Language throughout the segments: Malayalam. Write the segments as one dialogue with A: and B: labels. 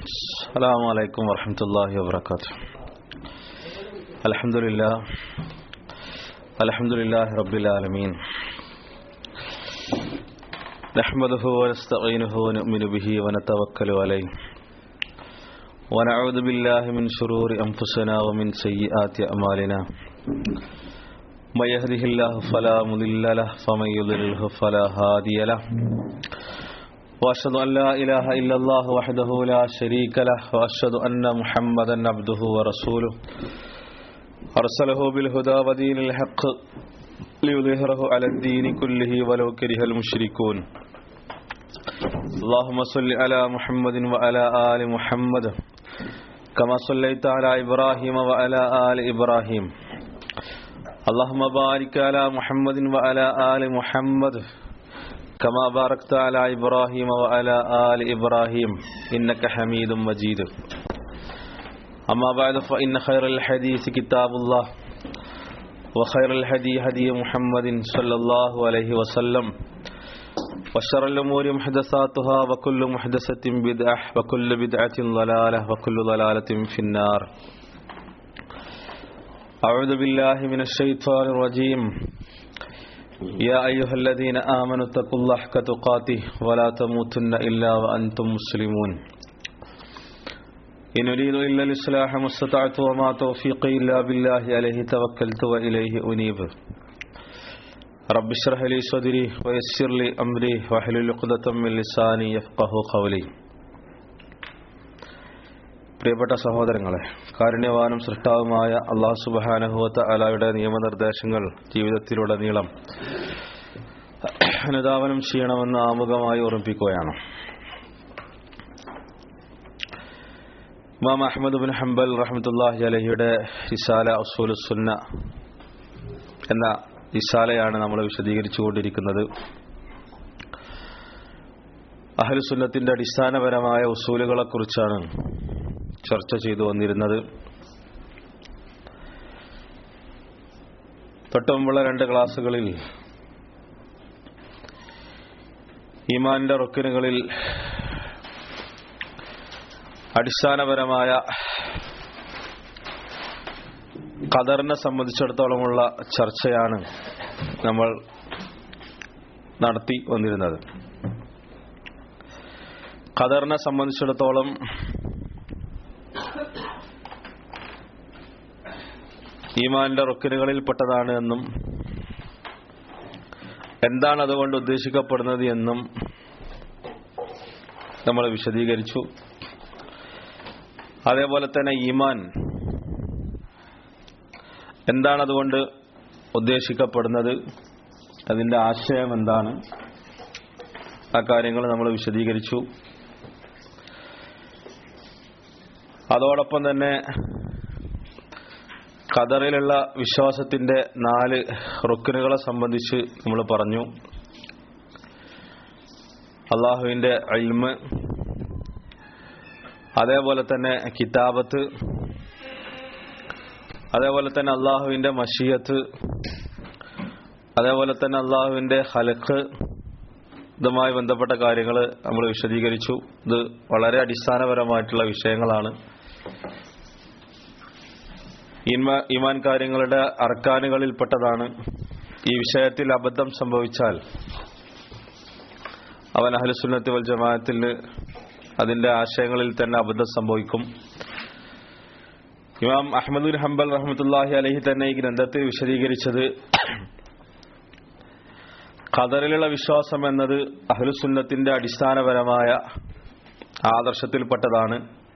A: السلام عليكم ورحمة الله وبركاته الحمد لله الحمد لله رب العالمين نحمده ونستعينه ونؤمن به ونتوكل عليه ونعوذ بالله من شرور أنفسنا ومن سيئات أعمالنا من يهده الله فلا مضل له ومن يضلله فلا هادي له وأشهد أن لا إله إلا الله وحده لا شريك له وأشهد أن محمدا عبده ورسوله أرسله بالهدى ودين الحق ليظهره على الدين كله ولو كره المشركون اللهم صل على محمد وعلى آل محمد كما صليت على إبراهيم وعلى آل إبراهيم اللهم بارك على محمد وعلى آل محمد كما باركت على إبراهيم وعلى آل إبراهيم إنك حميد مجيد أما بعد فإن خير الحديث كتاب الله وخير الهدي هدي محمد صلى الله عليه وسلم وشر الأمور محدثاتها وكل محدثة بدعة وكل بدعة ضلالة وكل ضلالة في النار أعوذ بالله من الشيطان الرجيم يا أيها الذين آمنوا اتقوا الله حق تقاته ولا تموتن إلا وأنتم مسلمون إن أريد إلا الإصلاح ما استطعت وما توفيقي إلا بالله عليه توكلت وإليه أنيب رب اشرح لي صدري ويسر لي أمري واحلل عقدة من لساني يفقه قولي പ്രിയപ്പെട്ട സഹോദരങ്ങളെ കാരുണ്യവാനും സൃഷ്ടാവുമായ അള്ളാഹു സുബാനഹുവത്ത അലായുടെ നിയമനിർദ്ദേശങ്ങൾ ജീവിതത്തിലുടനീളം അനുധാവനം ചെയ്യണമെന്ന് ആമുഖമായി ഓർമ്മിപ്പിക്കുകയാണ് ഇമാം അഹമ്മദ് ബിൻ ഹംബൽ റഹ്മത്തുല്ലാഹി അലഹിയുടെ ഇസാല ഉസൂൽ സുന്ന എന്ന ഇസാലയാണ് നമ്മൾ വിശദീകരിച്ചുകൊണ്ടിരിക്കുന്നത് അഹലുസുന്നത്തിന്റെ അടിസ്ഥാനപരമായ ഉസൂലുകളെ കുറിച്ചാണ് ചർച്ച ചെയ്തു വന്നിരുന്നത് തൊട്ടുമുമ്പുള്ള രണ്ട് ക്ലാസ്സുകളിൽ ഈമാന്റെ റുക്കിനുകളിൽ അടിസ്ഥാനപരമായ ഖദറിനെ സംബന്ധിച്ചിടത്തോളമുള്ള ചർച്ചയാണ് നമ്മൾ നടത്തി വന്നിരുന്നത് ഖദറിനെ സംബന്ധിച്ചിടത്തോളം ഈമാന്റെ റുക്കിനുകളിൽപ്പെട്ടതാണ് എന്നും എന്താണ് അതുകൊണ്ട് ഉദ്ദേശിക്കപ്പെടുന്നത് എന്നും നമ്മൾ വിശദീകരിച്ചു അതേപോലെ തന്നെ ഈമാൻ എന്താണ് അതുകൊണ്ട് ഉദ്ദേശിക്കപ്പെടുന്നത് അതിന്റെ ആശയം എന്താണ് ആ കാര്യങ്ങൾ നമ്മൾ വിശദീകരിച്ചു അതോടൊപ്പം തന്നെ ഖദറിലുള്ള വിശ്വാസത്തിന്റെ നാല് റുക്കിനുകളെ സംബന്ധിച്ച് നമ്മൾ പറഞ്ഞു അള്ളാഹുവിന്റെ അൽമ് അതേപോലെ തന്നെ കിതാബത്ത് അതേപോലെ തന്നെ അള്ളാഹുവിന്റെ മഷീയത്ത് അതേപോലെ തന്നെ അള്ളാഹുവിന്റെ ഹലക്ക് ഇതുമായി ബന്ധപ്പെട്ട കാര്യങ്ങൾ നമ്മൾ വിശദീകരിച്ചു ഇത് വളരെ അടിസ്ഥാനപരമായിട്ടുള്ള വിഷയങ്ങളാണ് ഈമാൻ കാര്യങ്ങളുടെ അർക്കാനുകളിൽപ്പെട്ടതാണ് ഈ വിഷയത്തിൽ അബദ്ധം സംഭവിച്ചാൽ അവൻ അഹലുസുന്നത്ത് വൽ ജമാഅത്തിൽ അതിന്റെ ആശയങ്ങളിൽ തന്നെ അബദ്ധം സംഭവിക്കും ഇമാം അഹമ്മദുൽ ഹംബൽ റഹ്മത്തുല്ലാഹി അലഹി തന്നെ ഈ ഗ്രന്ഥത്തിൽ വിശദീകരിച്ചത് ഖദറിലുള്ള വിശ്വാസം എന്നത് അഹ്ലുസുന്നത്തിന്റെ അടിസ്ഥാനപരമായ ആദർശത്തിൽപ്പെട്ടതാണ്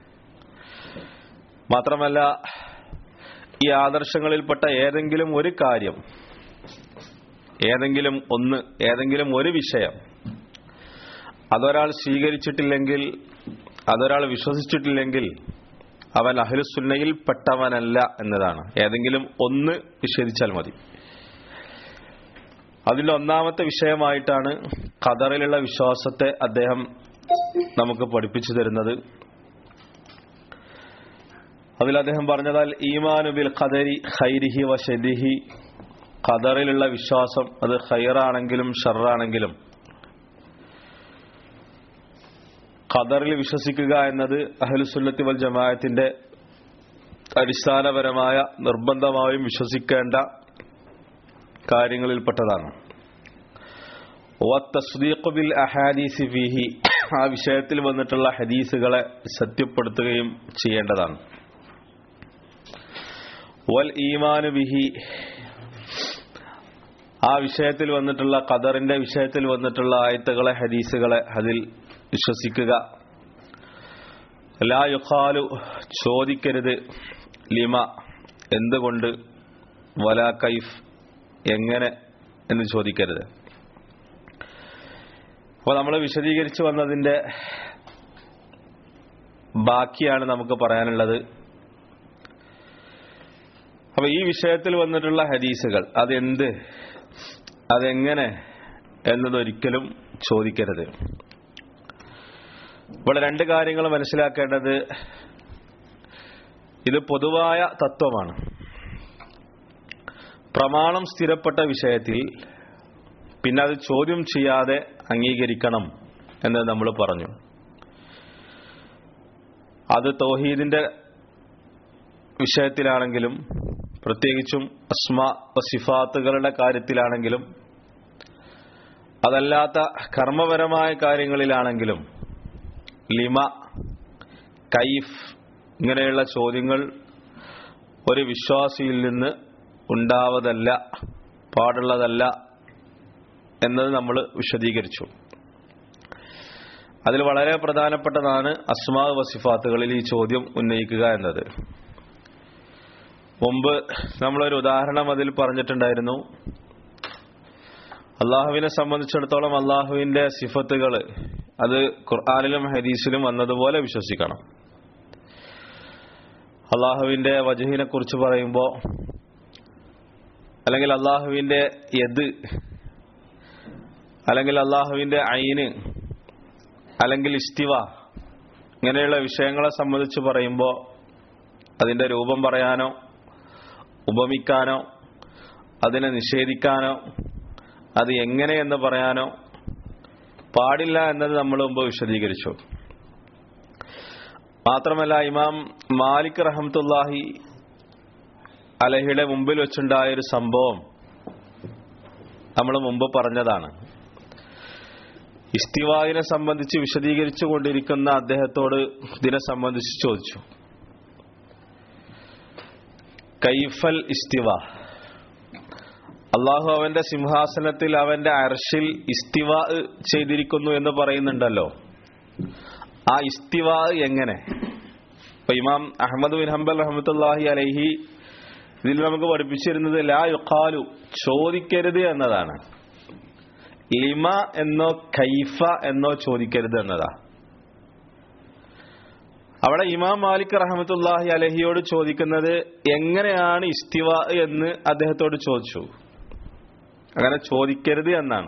A: മാത്രമല്ല ഈ ആദർശങ്ങളിൽപ്പെട്ട ഏതെങ്കിലും ഒരു കാര്യം ഏതെങ്കിലും ഒന്ന് ഏതെങ്കിലും ഒരു വിഷയം അതൊരാൾ സ്വീകരിച്ചിട്ടില്ലെങ്കിൽ അതൊരാൾ വിശ്വസിച്ചിട്ടില്ലെങ്കിൽ അവൻ അഹ്ലുസുന്നയിൽ പെട്ടവനല്ല എന്നതാണ് ഏതെങ്കിലും ഒന്ന് നിഷേധിച്ചാൽ മതി അതിന്റെ ഒന്നാമത്തെ വിഷയമായിട്ടാണ് ഖദറിലുള്ള വിശ്വാസത്തെ അദ്ദേഹം നമുക്ക് പഠിപ്പിച്ചു തരുന്നത് അതിൽ അദ്ദേഹം പറഞ്ഞതാൽ ഈമാനു ബിൽ ഖദരി ഖൈരിഹി വ ഷദിഹി ഖദറിലുള്ള വിശ്വാസം അത് ഖൈറാണെങ്കിലും ഷറാണെങ്കിലും ഖദറിൽ വിശ്വസിക്കുക എന്നത് അഹ്ലുസുന്നത്തി വൽ ജമാഅത്തിന്റെ അടിസ്ഥാനപരമായ നിർബന്ധമായും വിശ്വസിക്കേണ്ട കാര്യങ്ങളിൽപ്പെട്ടതാണ് വത്തസ്ദീഖു ബിൽ അഹാദീസി ഫീഹി ആ വിഷയത്തിൽ വന്നിട്ടുള്ള ഹദീസുകളെ സത്യപ്പെടുത്തുകയും ചെയ്യേണ്ടതാണ് വൽ ഈമാനു ബിഹി ആ വിഷയത്തിൽ വന്നിട്ടുള്ള ഖദറിന്റെ വിഷയത്തിൽ വന്നിട്ടുള്ള ആയത്തുകളെ ഹദീസുകളെ അതിൽ വിശ്വസിക്കുക ലാ യുഖാലു ചോദിക്കരുത് ലിമ എന്തുകൊണ്ട് വല കൈഫ് എങ്ങനെ എന്ന് ചോദിക്കരുത് അപ്പോൾ നമ്മൾ വിശദീകരിച്ചു വന്നതിന്റെ ബാക്കിയാണ് നമുക്ക് പറയാനുള്ളത് അപ്പൊ ഈ വിഷയത്തിൽ വന്നിട്ടുള്ള ഹദീസുകൾ അതെന്ത് അതെങ്ങനെ എന്നതൊരിക്കലും ചോദിക്കരുത് ഇവിടെ രണ്ട് കാര്യങ്ങൾ മനസ്സിലാക്കേണ്ടത് ഇത് പൊതുവായ തത്വമാണ് പ്രമാണം സ്ഥിരപ്പെട്ട വിഷയത്തിൽ പിന്നെ അത് ചോദ്യം ചെയ്യാതെ അംഗീകരിക്കണം എന്ന് നമ്മൾ പറഞ്ഞു അത് തൗഹീദിന്റെ വിഷയത്തിലാണെങ്കിലും പ്രത്യേകിച്ചും അസ്മ സിഫാത്തുകളുടെ കാര്യത്തിലാണെങ്കിലും അതല്ലാത്ത കർമ്മപരമായ കാര്യങ്ങളിലാണെങ്കിലും ലിമ കൈഫ് ഇങ്ങനെയുള്ള ചോദ്യങ്ങൾ ഒരു വിശ്വാസിയിൽ നിന്ന് ഉണ്ടാവതല്ല പാടുള്ളതല്ല എന്നത് നമ്മൾ വിശദീകരിച്ചു അതിൽ വളരെ പ്രധാനപ്പെട്ടതാണ് അസ്മാ വസിഫാത്തുകളിൽ ഈ ചോദ്യം ഉന്നയിക്കുക എന്നത് മുമ്പ് നമ്മളൊരു ഉദാഹരണം അതിൽ പറഞ്ഞിട്ടുണ്ടായിരുന്നു അള്ളാഹുവിനെ സംബന്ധിച്ചിടത്തോളം അള്ളാഹുവിന്റെ സിഫത്തുകൾ അത് ഖുർആാനിലും ഹദീസിലും വന്നതുപോലെ വിശ്വസിക്കണം അള്ളാഹുവിന്റെ വജഹിനെ കുറിച്ച് പറയുമ്പോൾ അല്ലെങ്കിൽ അള്ളാഹുവിന്റെ യദ് അല്ലെങ്കിൽ അള്ളാഹുവിന്റെ ഐന് അല്ലെങ്കിൽ ഇസ്തിവ ഇങ്ങനെയുള്ള വിഷയങ്ങളെ സംബന്ധിച്ച് പറയുമ്പോൾ അതിന്റെ രൂപം പറയാനോ ഉപമിക്കാനോ അതിനെ നിഷേധിക്കാനോ അത് എങ്ങനെയെന്ന് പറയാനോ പാടില്ല എന്നത് നമ്മൾ മുമ്പ് വിശദീകരിച്ചു മാത്രമല്ല ഇമാം മാലിക് റഹമത്തുല്ലാഹി അലഹിയുടെ മുമ്പിൽ വെച്ചുണ്ടായ ഒരു സംഭവം നമ്മൾ മുമ്പ് പറഞ്ഞതാണ് ഇസ്തിവാദിനെ സംബന്ധിച്ച് വിശദീകരിച്ചു കൊണ്ടിരിക്കുന്ന അദ്ദേഹത്തോട് ഇതിനെ സംബന്ധിച്ച് ചോദിച്ചു കൈഫൽ ഇസ്തിവ അള്ളാഹു അവന്റെ സിംഹാസനത്തിൽ അവന്റെ അർഷിൽ ഇസ്തിവ ചെയ്തിരിക്കുന്നു എന്ന് പറയുന്നുണ്ടല്ലോ ആ ഇസ്തിവ എങ്ങനെ ഇപ്പൊ ഇമാം അഹമ്മദ് ബിൻ ഹംബൽ റഹമത്തുല്ലാഹി അലൈഹി ഇതിൽ നമുക്ക് പഠിപ്പിച്ചിരുന്നത് ലാ യുഖാലു ചോദിക്കരുത് എന്നതാണ് ലിമ എന്നോ കൈഫ എന്നോ ചോദിക്കരുത് എന്നതാ അവിടെ ഇമാം മാലിക് റഹമത്തുല്ലാഹി അലഹിയോട് ചോദിക്കുന്നത് എങ്ങനെയാണ് ഇസ്തിവ എന്ന് അദ്ദേഹത്തോട് ചോദിച്ചു അങ്ങനെ ചോദിക്കരുത് എന്നാണ്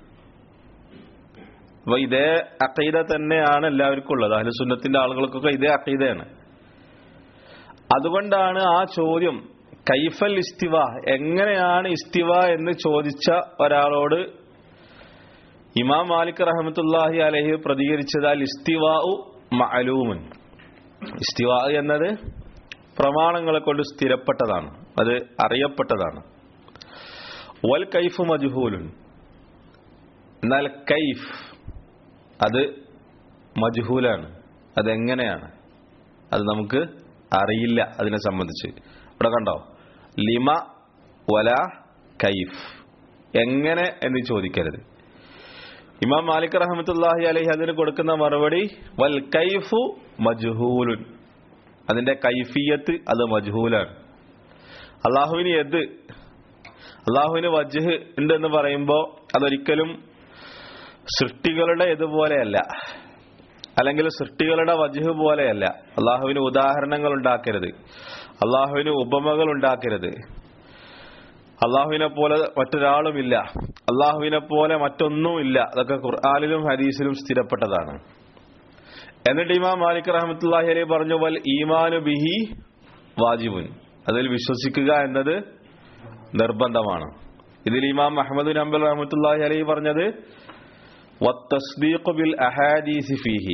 A: അപ്പൊ ഇതേ അക്കീത തന്നെയാണ് എല്ലാവർക്കും ഉള്ളത് അഹ്ലുസുന്നത്തിന്റെ ആളുകൾക്കൊക്കെ ഇതേ അക്കീതയാണ് അതുകൊണ്ടാണ് ആ ചോദ്യം കൈഫൽ ഇസ്തിവ എങ്ങനെയാണ് ഇസ്തിവ എന്ന് ചോദിച്ച ഒരാളോട് ഇമാം മാലിക് റഹമത്തുല്ലാഹി അലഹി പ്രതികരിച്ചത് അൽ ഇസ്തിവാഉ മഅലൂമുൻ ഇസ്തിവ എന്നത് പ്രമാണങ്ങളെ കൊണ്ട് സ്ഥിരപ്പെട്ടതാണ് അത് അറിയപ്പെട്ടതാണ് വൽ കൈഫ് മജ്ഹൂലുൻ എന്നാൽ കൈഫ് അത് മജ്ഹൂലാണ് അതെങ്ങനെയാണ് അത് നമുക്ക് അറിയില്ല അതിനെ സംബന്ധിച്ച് ഇവിടെ കണ്ടോ ലിമ വല കൈഫ് എങ്ങനെ എന്ന് ചോദിക്കരുത് ഇമാം മാലിക് റഹമത്തുല്ലാഹി അലഹി അതിന് കൊടുക്കുന്ന മറുപടി വൽ കൈഫു മജ്ഹൂലുൻ അതിന്റെ കൈഫിയത്ത് അത് മജ്ഹൂലാണ് അള്ളാഹുവിന് എത് അള്ളാഹുവിന് വജ്ഹ് ഉണ്ട് എന്ന് പറയുമ്പോൾ അതൊരിക്കലും സൃഷ്ടികളുടെ ഇതുപോലെയല്ല അല്ലെങ്കിൽ സൃഷ്ടികളുടെ വജ്ഹ് പോലെയല്ല അള്ളാഹുവിന് ഉദാഹരണങ്ങൾ ഉണ്ടാക്കരുത് അള്ളാഹുവിന് ഉപമകൾ ഉണ്ടാക്കരുത് അള്ളാഹുവിനെ പോലെ മറ്റൊരാളുമില്ല അള്ളാഹുവിനെ പോലെ മറ്റൊന്നുമില്ല അതൊക്കെ ഖുർആാനിലും ഹദീസിലും സ്ഥിരപ്പെട്ടതാണ് എന്നിട്ട് ഇമാം മാലിക് റഹമത്തുല്ലാഹി അലൈഹി പറഞ്ഞു വൽ ഈമാനു ബിഹി വാജിബുൻ അതിൽ വിശ്വസിക്കുക എന്നത് നിർബന്ധമാണ് ഇതിൽ ഇമാം അഹമ്മദ് നമ്പൽ റഹമത്തുല്ലാഹി അലൈഹി പറഞ്ഞത് വത്തസ്ദീഖു ബിൽ അഹാദീസി ഫീഹി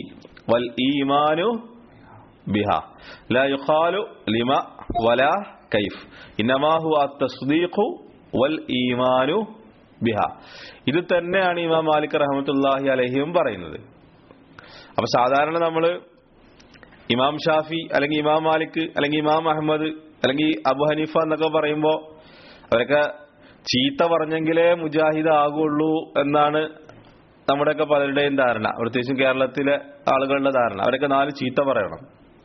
A: വൽ ഈമാനു ബിഹ ലാ യുഖാലു ലിമ വല കൈഫ് ഇന്നമാ ഹുവ തസ്ദീഖു വൽ ഈമാനു ബിഹ ഇത് തന്നെയാണ് ഇമാം മാലിക് റഹ്മത്തുള്ളാഹി അലഹിയും പറയുന്നത് അപ്പൊ സാധാരണ നമ്മള് ഇമാം ഷാഫി അല്ലെങ്കിൽ ഇമാം മാലിക് അല്ലെങ്കിൽ ഇമാം അഹമ്മദ് അല്ലെങ്കിൽ അബു ഹനീഫ എന്നൊക്കെ പറയുമ്പോ അവരൊക്കെ ചീത്ത പറഞ്ഞെങ്കിലേ മുജാഹിദ് ആകുള്ളൂ എന്നാണ് നമ്മുടെയൊക്കെ പലരുടെയും ധാരണ പ്രത്യേകിച്ചും കേരളത്തിലെ ആളുകളുടെ ധാരണ അവരൊക്കെ നാല് ചീത്ത പറയണം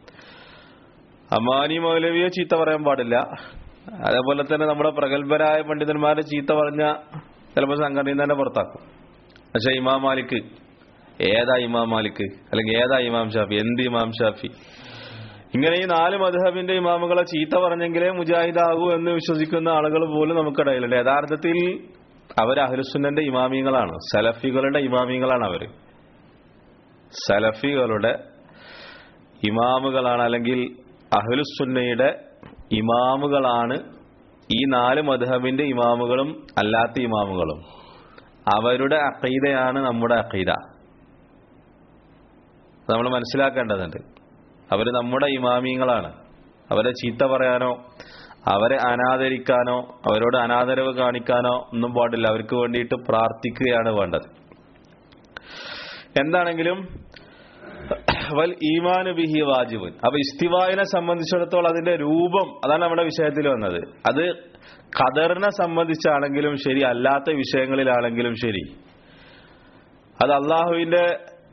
A: അമാനി മൗലവിയെ ചീത്ത പറയാൻ പാടില്ല അതേപോലെ തന്നെ നമ്മുടെ പ്രഗത്ഭരായ പണ്ഡിതന്മാരെ ചീത്ത പറഞ്ഞ ചിലപ്പോൾ സംഘടനയിൽ തന്നെ പുറത്താക്കും പക്ഷെ ഇമാം മാലിക് ഏതാ ഇമാം മാലിക് അല്ലെങ്കിൽ ഏതാ ഇമാം ഷാഫി എന്ത് ഇമാം ഷാഫി ഇങ്ങനെ ഈ നാല് മധുഹബിന്റെ ഇമാമുകളെ ചീത്ത പറഞ്ഞെങ്കിലേ മുജാഹിദാകൂ എന്ന് വിശ്വസിക്കുന്ന ആളുകൾ പോലും നമുക്കിടയിലുണ്ട് യഥാർത്ഥത്തിൽ അവർ അഹ്ലുസുന്നന്റെ ഇമാമിങ്ങളാണ് സലഫികളുടെ ഇമാമിങ്ങളാണ് അവര് സലഫികളുടെ ഇമാമുകളാണ് അല്ലെങ്കിൽ അഹ്ലുസുന്നയുടെ ഇമാമുകളാണ് ഈ നാല് മധുഹബിന്റെ ഇമാമുകളും അല്ലാത്ത ഇമാമുകളും അവരുടെ അഖീദയാണ് നമ്മുടെ അഖീദ നമ്മൾ മനസ്സിലാക്കേണ്ടതുണ്ട് അവര് നമ്മുടെ ഇമാമിയങ്ങളാണ് അവരെ ചീത്ത പറയാനോ അവരെ അനാദരിക്കാനോ അവരോട് അനാദരവ് കാണിക്കാനോ ഒന്നും പാടില്ല അവർക്ക് വേണ്ടിയിട്ട് പ്രാർത്ഥിക്കുകയാണ് വേണ്ടത് എന്താണെങ്കിലും വൽ ഈമാൻ ബിഹി വാജിബുൻ അപ്പൊ ഇസ്തിവായിനെ സംബന്ധിച്ചിടത്തോളം അതിന്റെ രൂപം അതാണ് നമ്മുടെ വിഷയത്തിൽ വന്നത് അത് ഖദറിനെ സംബന്ധിച്ചാണെങ്കിലും ശരി അല്ലാത്ത വിഷയങ്ങളിലാണെങ്കിലും ശരി അത് അള്ളാഹുവിന്റെ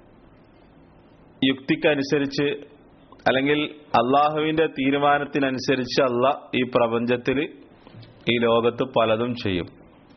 A: യുക്തിക്കനുസരിച്ച് അല്ലെങ്കിൽ അള്ളാഹുവിന്റെ തീരുമാനത്തിനനുസരിച്ച് അല്ല ഈ പ്രപഞ്ചത്തിൽ ഈ ലോകത്ത് പലതും ചെയ്യും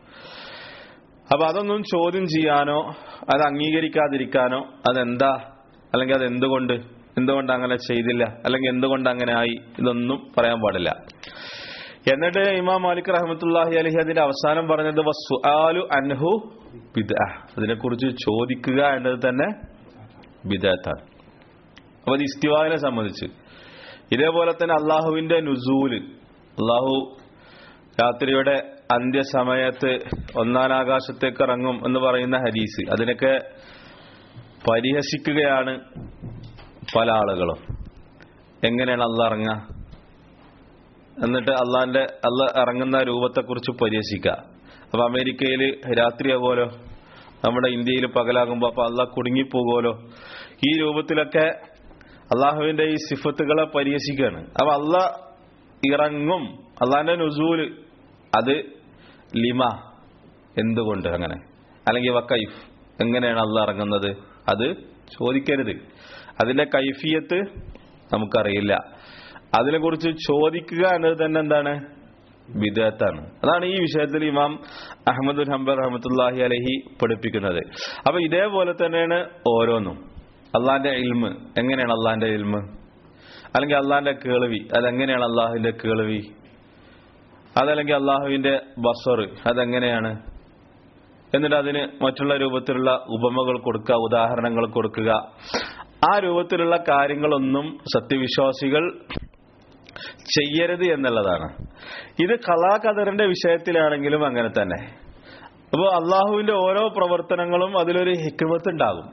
A: അപ്പൊ അതൊന്നും ചോദ്യം ചെയ്യാനോ അത് അംഗീകരിക്കാതിരിക്കാനോ അതെന്താ അല്ലെങ്കിൽ അത് എന്തുകൊണ്ട് എന്തുകൊണ്ട് അങ്ങനെ ചെയ്തില്ല അല്ലെങ്കിൽ എന്തുകൊണ്ട് അങ്ങനെ ആയി ഇതൊന്നും പറയാൻ പാടില്ല എന്നിട്ട് ഇമാം മാലിക് റഹമത്തുല്ലാഹി അലഹി അതിന്റെ അവസാനം പറഞ്ഞത് വസ്സുആലു അൻഹു ബിദ അതിനെക്കുറിച്ച് ചോദിക്കുക എന്നത് തന്നെ ബിദത്താണ് അപ്പൊ അത് ഇസ്തിവാഹിനെ സംബന്ധിച്ച് ഇതേപോലെ തന്നെ അള്ളാഹുവിന്റെ നുസൂല് അള്ളാഹു രാത്രിയുടെ അന്ത്യസമയത്ത് ഒന്നാം ആകാശത്തേക്ക് ഇറങ്ങും എന്ന് പറയുന്ന ഹദീസ് അതിനൊക്കെ പരിഹസിക്കുകയാണ് പല ആളുകളും എങ്ങനെയാണ് അള്ള ഇറങ്ങുക എന്നിട്ട് അള്ളാന്റെ അള്ള ഇറങ്ങുന്ന രൂപത്തെക്കുറിച്ച് പരിഹസിക്കുക അപ്പൊ അമേരിക്കയിൽ രാത്രിയാകുമല്ലോ നമ്മുടെ ഇന്ത്യയിൽ പകലാകുമ്പോ അപ്പൊ അള്ള കുടുങ്ങിപ്പോകുമല്ലോ ഈ രൂപത്തിലൊക്കെ അള്ളാഹുവിന്റെ ഈ സിഫത്തുകളെ പരിഹസിക്കുകയാണ് അപ്പൊ അള്ള ഇറങ്ങും അള്ളാന്റെ നുസൂല് അത് ലിമ എന്തുകൊണ്ട് അങ്ങനെ അല്ലെങ്കിൽ വക്കൈഫ് എങ്ങനെയാണ് അള്ള ഇറങ്ങുന്നത് അത് ചോദിക്കരുത് അതിന്റെ കൈഫിയത്ത് നമുക്കറിയില്ല അതിനെക്കുറിച്ച് ചോദിക്കുക എന്നത് തന്നെ എന്താണ് വിദഗ്ധാണ് അതാണ് ഈ വിഷയത്തിൽ ഇമാം അഹമ്മദ് ഹംബർ റഹമത്തുല്ലാഹി അലഹി പഠിപ്പിക്കുന്നത് അപ്പൊ ഇതേപോലെ തന്നെയാണ് ഓരോന്നും അള്ളാന്റെ ഇൽമ് എങ്ങനെയാണ് അള്ളാന്റെ ഇൽമ് അല്ലെങ്കിൽ അള്ളാന്റെ കേൾവി അതെങ്ങനെയാണ് അള്ളാഹുവിന്റെ കേൾവി അതല്ലെങ്കിൽ അള്ളാഹുവിന്റെ ബസർ അതെങ്ങനെയാണ് എന്നിട്ട് അതിന് മറ്റുള്ള രൂപത്തിലുള്ള ഉപമകൾ കൊടുക്കുക ഉദാഹരണങ്ങൾ കൊടുക്കുക ആ രൂപത്തിലുള്ള കാര്യങ്ങളൊന്നും സത്യവിശ്വാസികൾ ചെയ്യരുത് എന്നുള്ളതാണ് ഇത് കലാകദറിന്റെ വിഷയത്തിലാണെങ്കിലും അങ്ങനെ തന്നെ അപ്പോൾ അള്ളാഹുവിന്റെ ഓരോ പ്രവർത്തനങ്ങളും അതിലൊരു ഹിക്മത്ത് ഉണ്ടാകും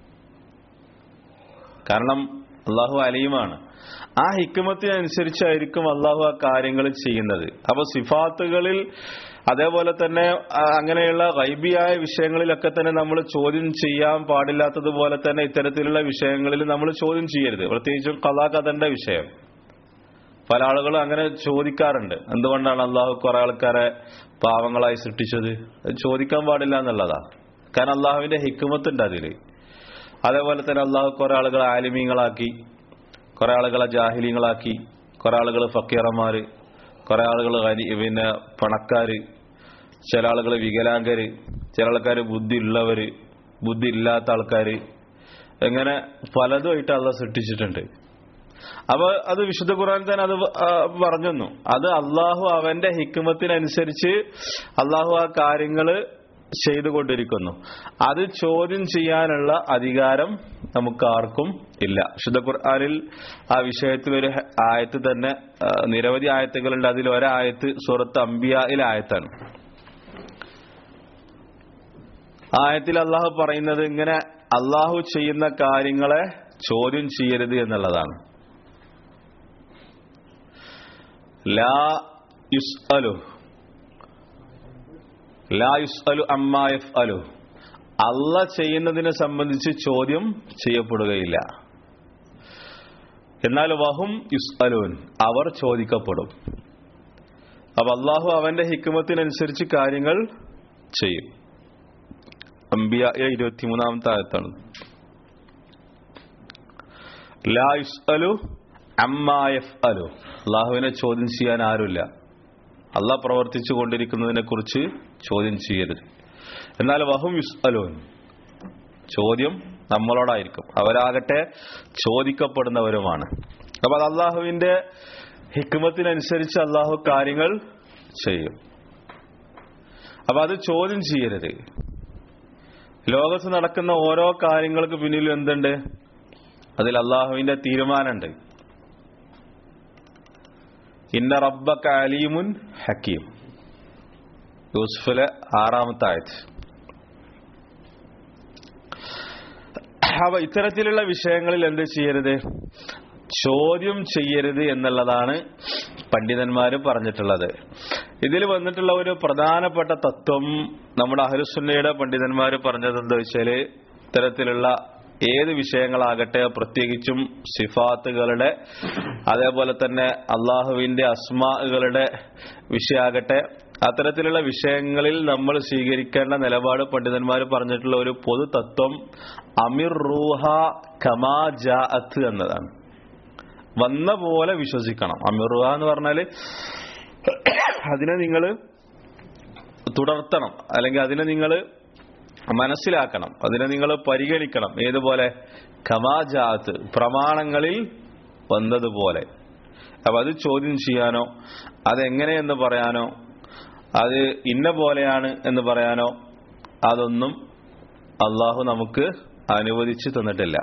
A: കാരണം അള്ളാഹു അലീമാണ് ആ ഹിക്മത്തിനനുസരിച്ചായിരിക്കും അള്ളാഹു ആ കാര്യങ്ങൾ ചെയ്യുന്നത് അപ്പൊ സിഫാത്തുകളിൽ അതേപോലെ തന്നെ ആ, അങ്ങനെയുള്ള ഗൈബിയായ വിഷയങ്ങളിലൊക്കെ തന്നെ നമ്മൾ ചോദ്യം ചെയ്യാൻ പാടില്ലാത്തതുപോലെ തന്നെ ഇത്തരത്തിലുള്ള വിഷയങ്ങളിൽ നമ്മൾ ചോദ്യം ചെയ്യരുത് പ്രത്യേകിച്ചും കഥാകഥന്റെ വിഷയം പല ആളുകളും അങ്ങനെ ചോദിക്കാറുണ്ട് എന്തുകൊണ്ടാണ് അള്ളാഹു കുറെ ആൾക്കാരെ പാവങ്ങളായി സൃഷ്ടിച്ചത് അത് ചോദിക്കാൻ പാടില്ല എന്നുള്ളതാ കാരണം അള്ളാഹുവിന്റെ ഹിക്കുമത്ത് ഉണ്ട് അതില് അതേപോലെ തന്നെ അള്ളാഹു കുറെ ആളുകളെ ആലിമീങ്ങളാക്കി കുറെ ആളുകളെ ജാഹിലീങ്ങളാക്കി കുറെ ആളുകൾ ഫക്കീറന്മാര് കുറെ ആളുകൾ പിന്നെ പണക്കാര് ചില ആളുകൾ വികലാംഗര് ചില ആൾക്കാർ ബുദ്ധി ഉള്ളവര് ബുദ്ധി ഇല്ലാത്ത ആൾക്കാര് എങ്ങനെ പലതുമായിട്ട് അള്ള സൃഷ്ടിച്ചിട്ടുണ്ട് അപ്പൊ അത് വിശുദ്ധ ഖുർആൻ തന്നെ അത് ആ, പറഞ്ഞെന്നു അത് അള്ളാഹു അവന്റെ ഹിക്മത്തിനനുസരിച്ച് അള്ളാഹു ആ കാര്യങ്ങള് ചെയ്തുകൊണ്ടിരിക്കുന്നു അത് ചോദ്യം ചെയ്യാനുള്ള അധികാരം നമുക്ക് ആർക്കും ഇല്ല വിശുദ്ധ ഖുർആനിൽ ആ വിഷയത്തിൽ ഒരു ഹ- ആയത്ത് തന്നെ ആ, നിരവധി ആയത്തുകളുണ്ട് അതിൽ ഒരായത്ത് സൂറത്ത് അംബിയയിലെ ആയത്താണ് ആയത്തിൽ അള്ളാഹു പറയുന്നത് ഇങ്ങനെ അള്ളാഹു ചെയ്യുന്ന കാര്യങ്ങളെ ചോദ്യം ചെയ്യരുത് എന്നുള്ളതാണ് ലാ യുസ്അലു ലാ യുസ്അലു അമ്മാ യഫ്അലു അല്ല ചെയ്യുന്നതിനെ സംബന്ധിച്ച് ചോദ്യം ചെയ്യപ്പെടുകയില്ല എന്നാൽ വഹും യുസ്അലൂൻ അവർ ചോദിക്കപ്പെടും അപ്പൊ അള്ളാഹു അവന്റെ ഹിക്മത്തിനനുസരിച്ച് കാര്യങ്ങൾ ചെയ്യും അംബിയ ഇരുപത്തിമൂന്നാമത്തെ ആയത്താണ് ലാ യുസ്അലു അമ്മാ യഫ്അലു അള്ളാഹുവിനെ ചോദ്യം ചെയ്യാൻ ആരുമില്ല അള്ളാഹ് പ്രവർത്തിച്ചു കൊണ്ടിരിക്കുന്നതിനെ കുറിച്ച് ചോദ്യം ചെയ്യരുത് എന്നാൽ വഹും യുസ്അലൂൻ ചോദ്യം നമ്മളോടായിരിക്കും അവരാകട്ടെ ചോദിക്കപ്പെടുന്നവരുമാണ് അപ്പൊ അത് അള്ളാഹുവിന്റെ ഹിക്മത്തിനനുസരിച്ച് അള്ളാഹു കാര്യങ്ങൾ ചെയ്യും അപ്പൊ അത് ചോദ്യം ചെയ്യരുത് ലോകത്ത് നടക്കുന്ന ഓരോ കാര്യങ്ങൾക്ക് പിന്നിലും എന്തുണ്ട് അതിൽ അള്ളാഹുവിന്റെ തീരുമാനമുണ്ട് ഇന്ന റബ്ബക്ക അലീമുൻ ഹക്കീം യൂസുഫിലെ ആറാമത്തെ ആയത് അപ്പൊ ഇത്തരത്തിലുള്ള വിഷയങ്ങളിൽ എന്ത് ചെയ്യരുത് ചോദ്യം ചെയ്യരുത് എന്നുള്ളതാണ് പണ്ഡിതന്മാർ പറഞ്ഞിട്ടുള്ളത് ഇതിൽ വന്നിട്ടുള്ള ഒരു പ്രധാനപ്പെട്ട തത്വം നമ്മുടെ അഹരുസുന്നയുടെ പണ്ഡിതന്മാർ പറഞ്ഞത് എന്താ വെച്ചാല് ഇത്തരത്തിലുള്ള ഏത് വിഷയങ്ങളാകട്ടെ പ്രത്യേകിച്ചും സിഫാത്തുകളുടെ അതേപോലെ തന്നെ അള്ളാഹുവിന്റെ അസ്മാകളുടെ വിഷയമാകട്ടെ അത്തരത്തിലുള്ള വിഷയങ്ങളിൽ നമ്മൾ സ്വീകരിക്കേണ്ട നിലപാട് പണ്ഡിതന്മാർ പറഞ്ഞിട്ടുള്ള ഒരു പൊതു തത്വം അമിർ റൂഹ കമാ ജാഅത്ത് എന്നതാണ് വന്ന പോലെ വിശ്വസിക്കണം അമിർ റൂഹ എന്ന് പറഞ്ഞാല് അതിനെ നിങ്ങൾ തുടർത്തണം അല്ലെങ്കിൽ അതിനെ നിങ്ങൾ മനസ്സിലാക്കണം അതിനെ നിങ്ങൾ പരിഗണിക്കണം ഏതുപോലെ ഖമാജാത്ത് പ്രമാണങ്ങളിൽ വന്നതുപോലെ അപ്പൊ അത് ചോദ്യം ചെയ്യാനോ അതെങ്ങനെയെന്ന് പറയാനോ അത് ഇന്ന പോലെയാണ് എന്ന് പറയാനോ അതൊന്നും അള്ളാഹു നമുക്ക് അനുവദിച്ചു തന്നിട്ടില്ല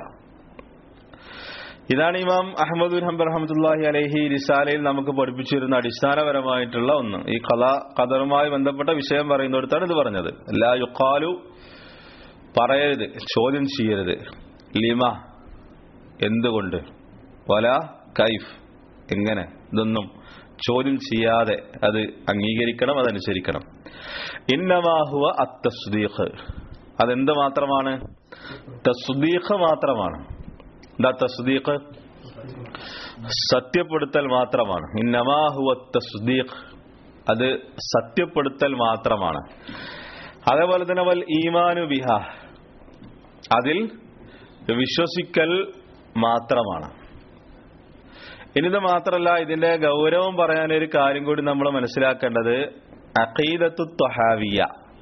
A: ഇതാണ് ഇമാം അഹമ്മദ് ഹംബർ അഹമ്മദുല്ലാഹി അലഹി റിസാലയിൽ നമുക്ക് പഠിപ്പിച്ചിരുന്ന അടിസ്ഥാനപരമായിട്ടുള്ള ഒന്ന് ഈ കഥ കഥറുമായി ബന്ധപ്പെട്ട വിഷയം പറയുന്നിടത്താണ് ഇത് പറഞ്ഞത് എല്ലാ യുക്കാലു പറയരുത് ചോദ്യം ചെയ്യരുത് ലിമ എന്തുകൊണ്ട് വല കൈഫ് എങ്ങനെ ഇതൊന്നും ചോദ്യം ചെയ്യാതെ അത് അംഗീകരിക്കണം അതനുസരിക്കണം ഇന്നമാഹുവ അത്തസ്ദീഖ് അതെന്ത് മാത്രമാണ് തസ്ദീഖ് മാത്രമാണ് എന്താ തസ്ദീഖ് സത്യപ്പെടുത്തൽ മാത്രമാണ് ഇന്നമാഹുവ തസ്ദീഖ് അത് സത്യപ്പെടുത്തൽ മാത്രമാണ് അതേപോലെ തന്നെ വൽ ഈമാനു ബിഹ അതിൽ വിശ്വസിക്കൽ മാത്രമാണ് ഇനിത് മാത്രമല്ല ഇതിന്റെ ഗൗരവം പറയാൻ ഒരു കാര്യം കൂടി നമ്മൾ മനസ്സിലാക്കേണ്ടത് അഖീദത്തു ത്വഹാവിയ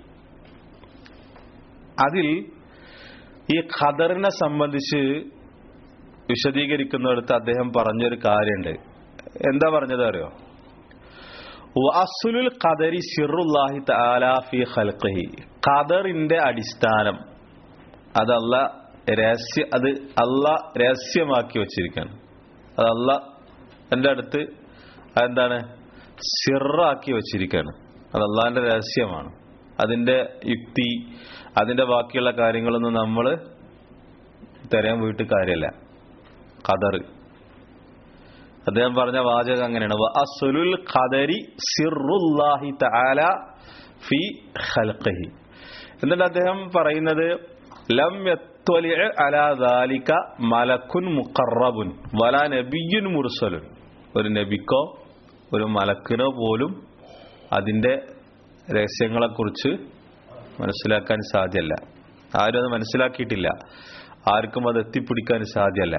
A: അതിൽ ഈ ഖദറിനെ സംബന്ധിച്ച് വിശദീകരിക്കുന്നിടത്ത് അദ്ദേഹം പറഞ്ഞൊരു കാര്യമുണ്ട് എന്താ പറഞ്ഞത് അറിയോ അസുലുൽ ഖദരി സിറുല്ലാഹി തആല ഫി ഖൽഖിഹി ഖദറിന്റെ അടിസ്ഥാനം അതല്ല രഹസ്യ അത് അല്ല രഹസ്യമാക്കി വച്ചിരിക്കുകയാണ് അത് അല്ല എൻ്റെ അടുത്ത് അതെന്താണ് സിറാക്കി വച്ചിരിക്കുകയാണ് അത് അള്ളാഹിന്റെ രഹസ്യമാണ് അതിന്റെ യുക്തി അതിന്റെ ബാക്കിയുള്ള കാര്യങ്ങളൊന്നും നമ്മൾ തരാൻ പോയിട്ട് കാര്യമല്ല ഖദർ അദ്ദേഹം പറഞ്ഞ വാചകം അങ്ങനെയാണ് അസുലുൽ ഖദരി സിറുല്ലാഹി തആല ഫി ഖൽഖിഹി എന്നിട്ട് അദ്ദേഹം പറയുന്നത് ലം യത്വലി അലാ ദാലിക മലക്കുൻ മുഖറബുൻ വല നബിയുൻ മുർസലുൻ ഒരു നബിക്കോ ഒരു മലക്കിനോ പോലും അതിന്റെ രഹസ്യങ്ങളെക്കുറിച്ച് മനസ്സിലാക്കാൻ സാധ്യമല്ല ആരും അത് മനസ്സിലാക്കിയിട്ടില്ല ആർക്കും അത് എത്തിപ്പിടിക്കാൻ സാധ്യമല്ല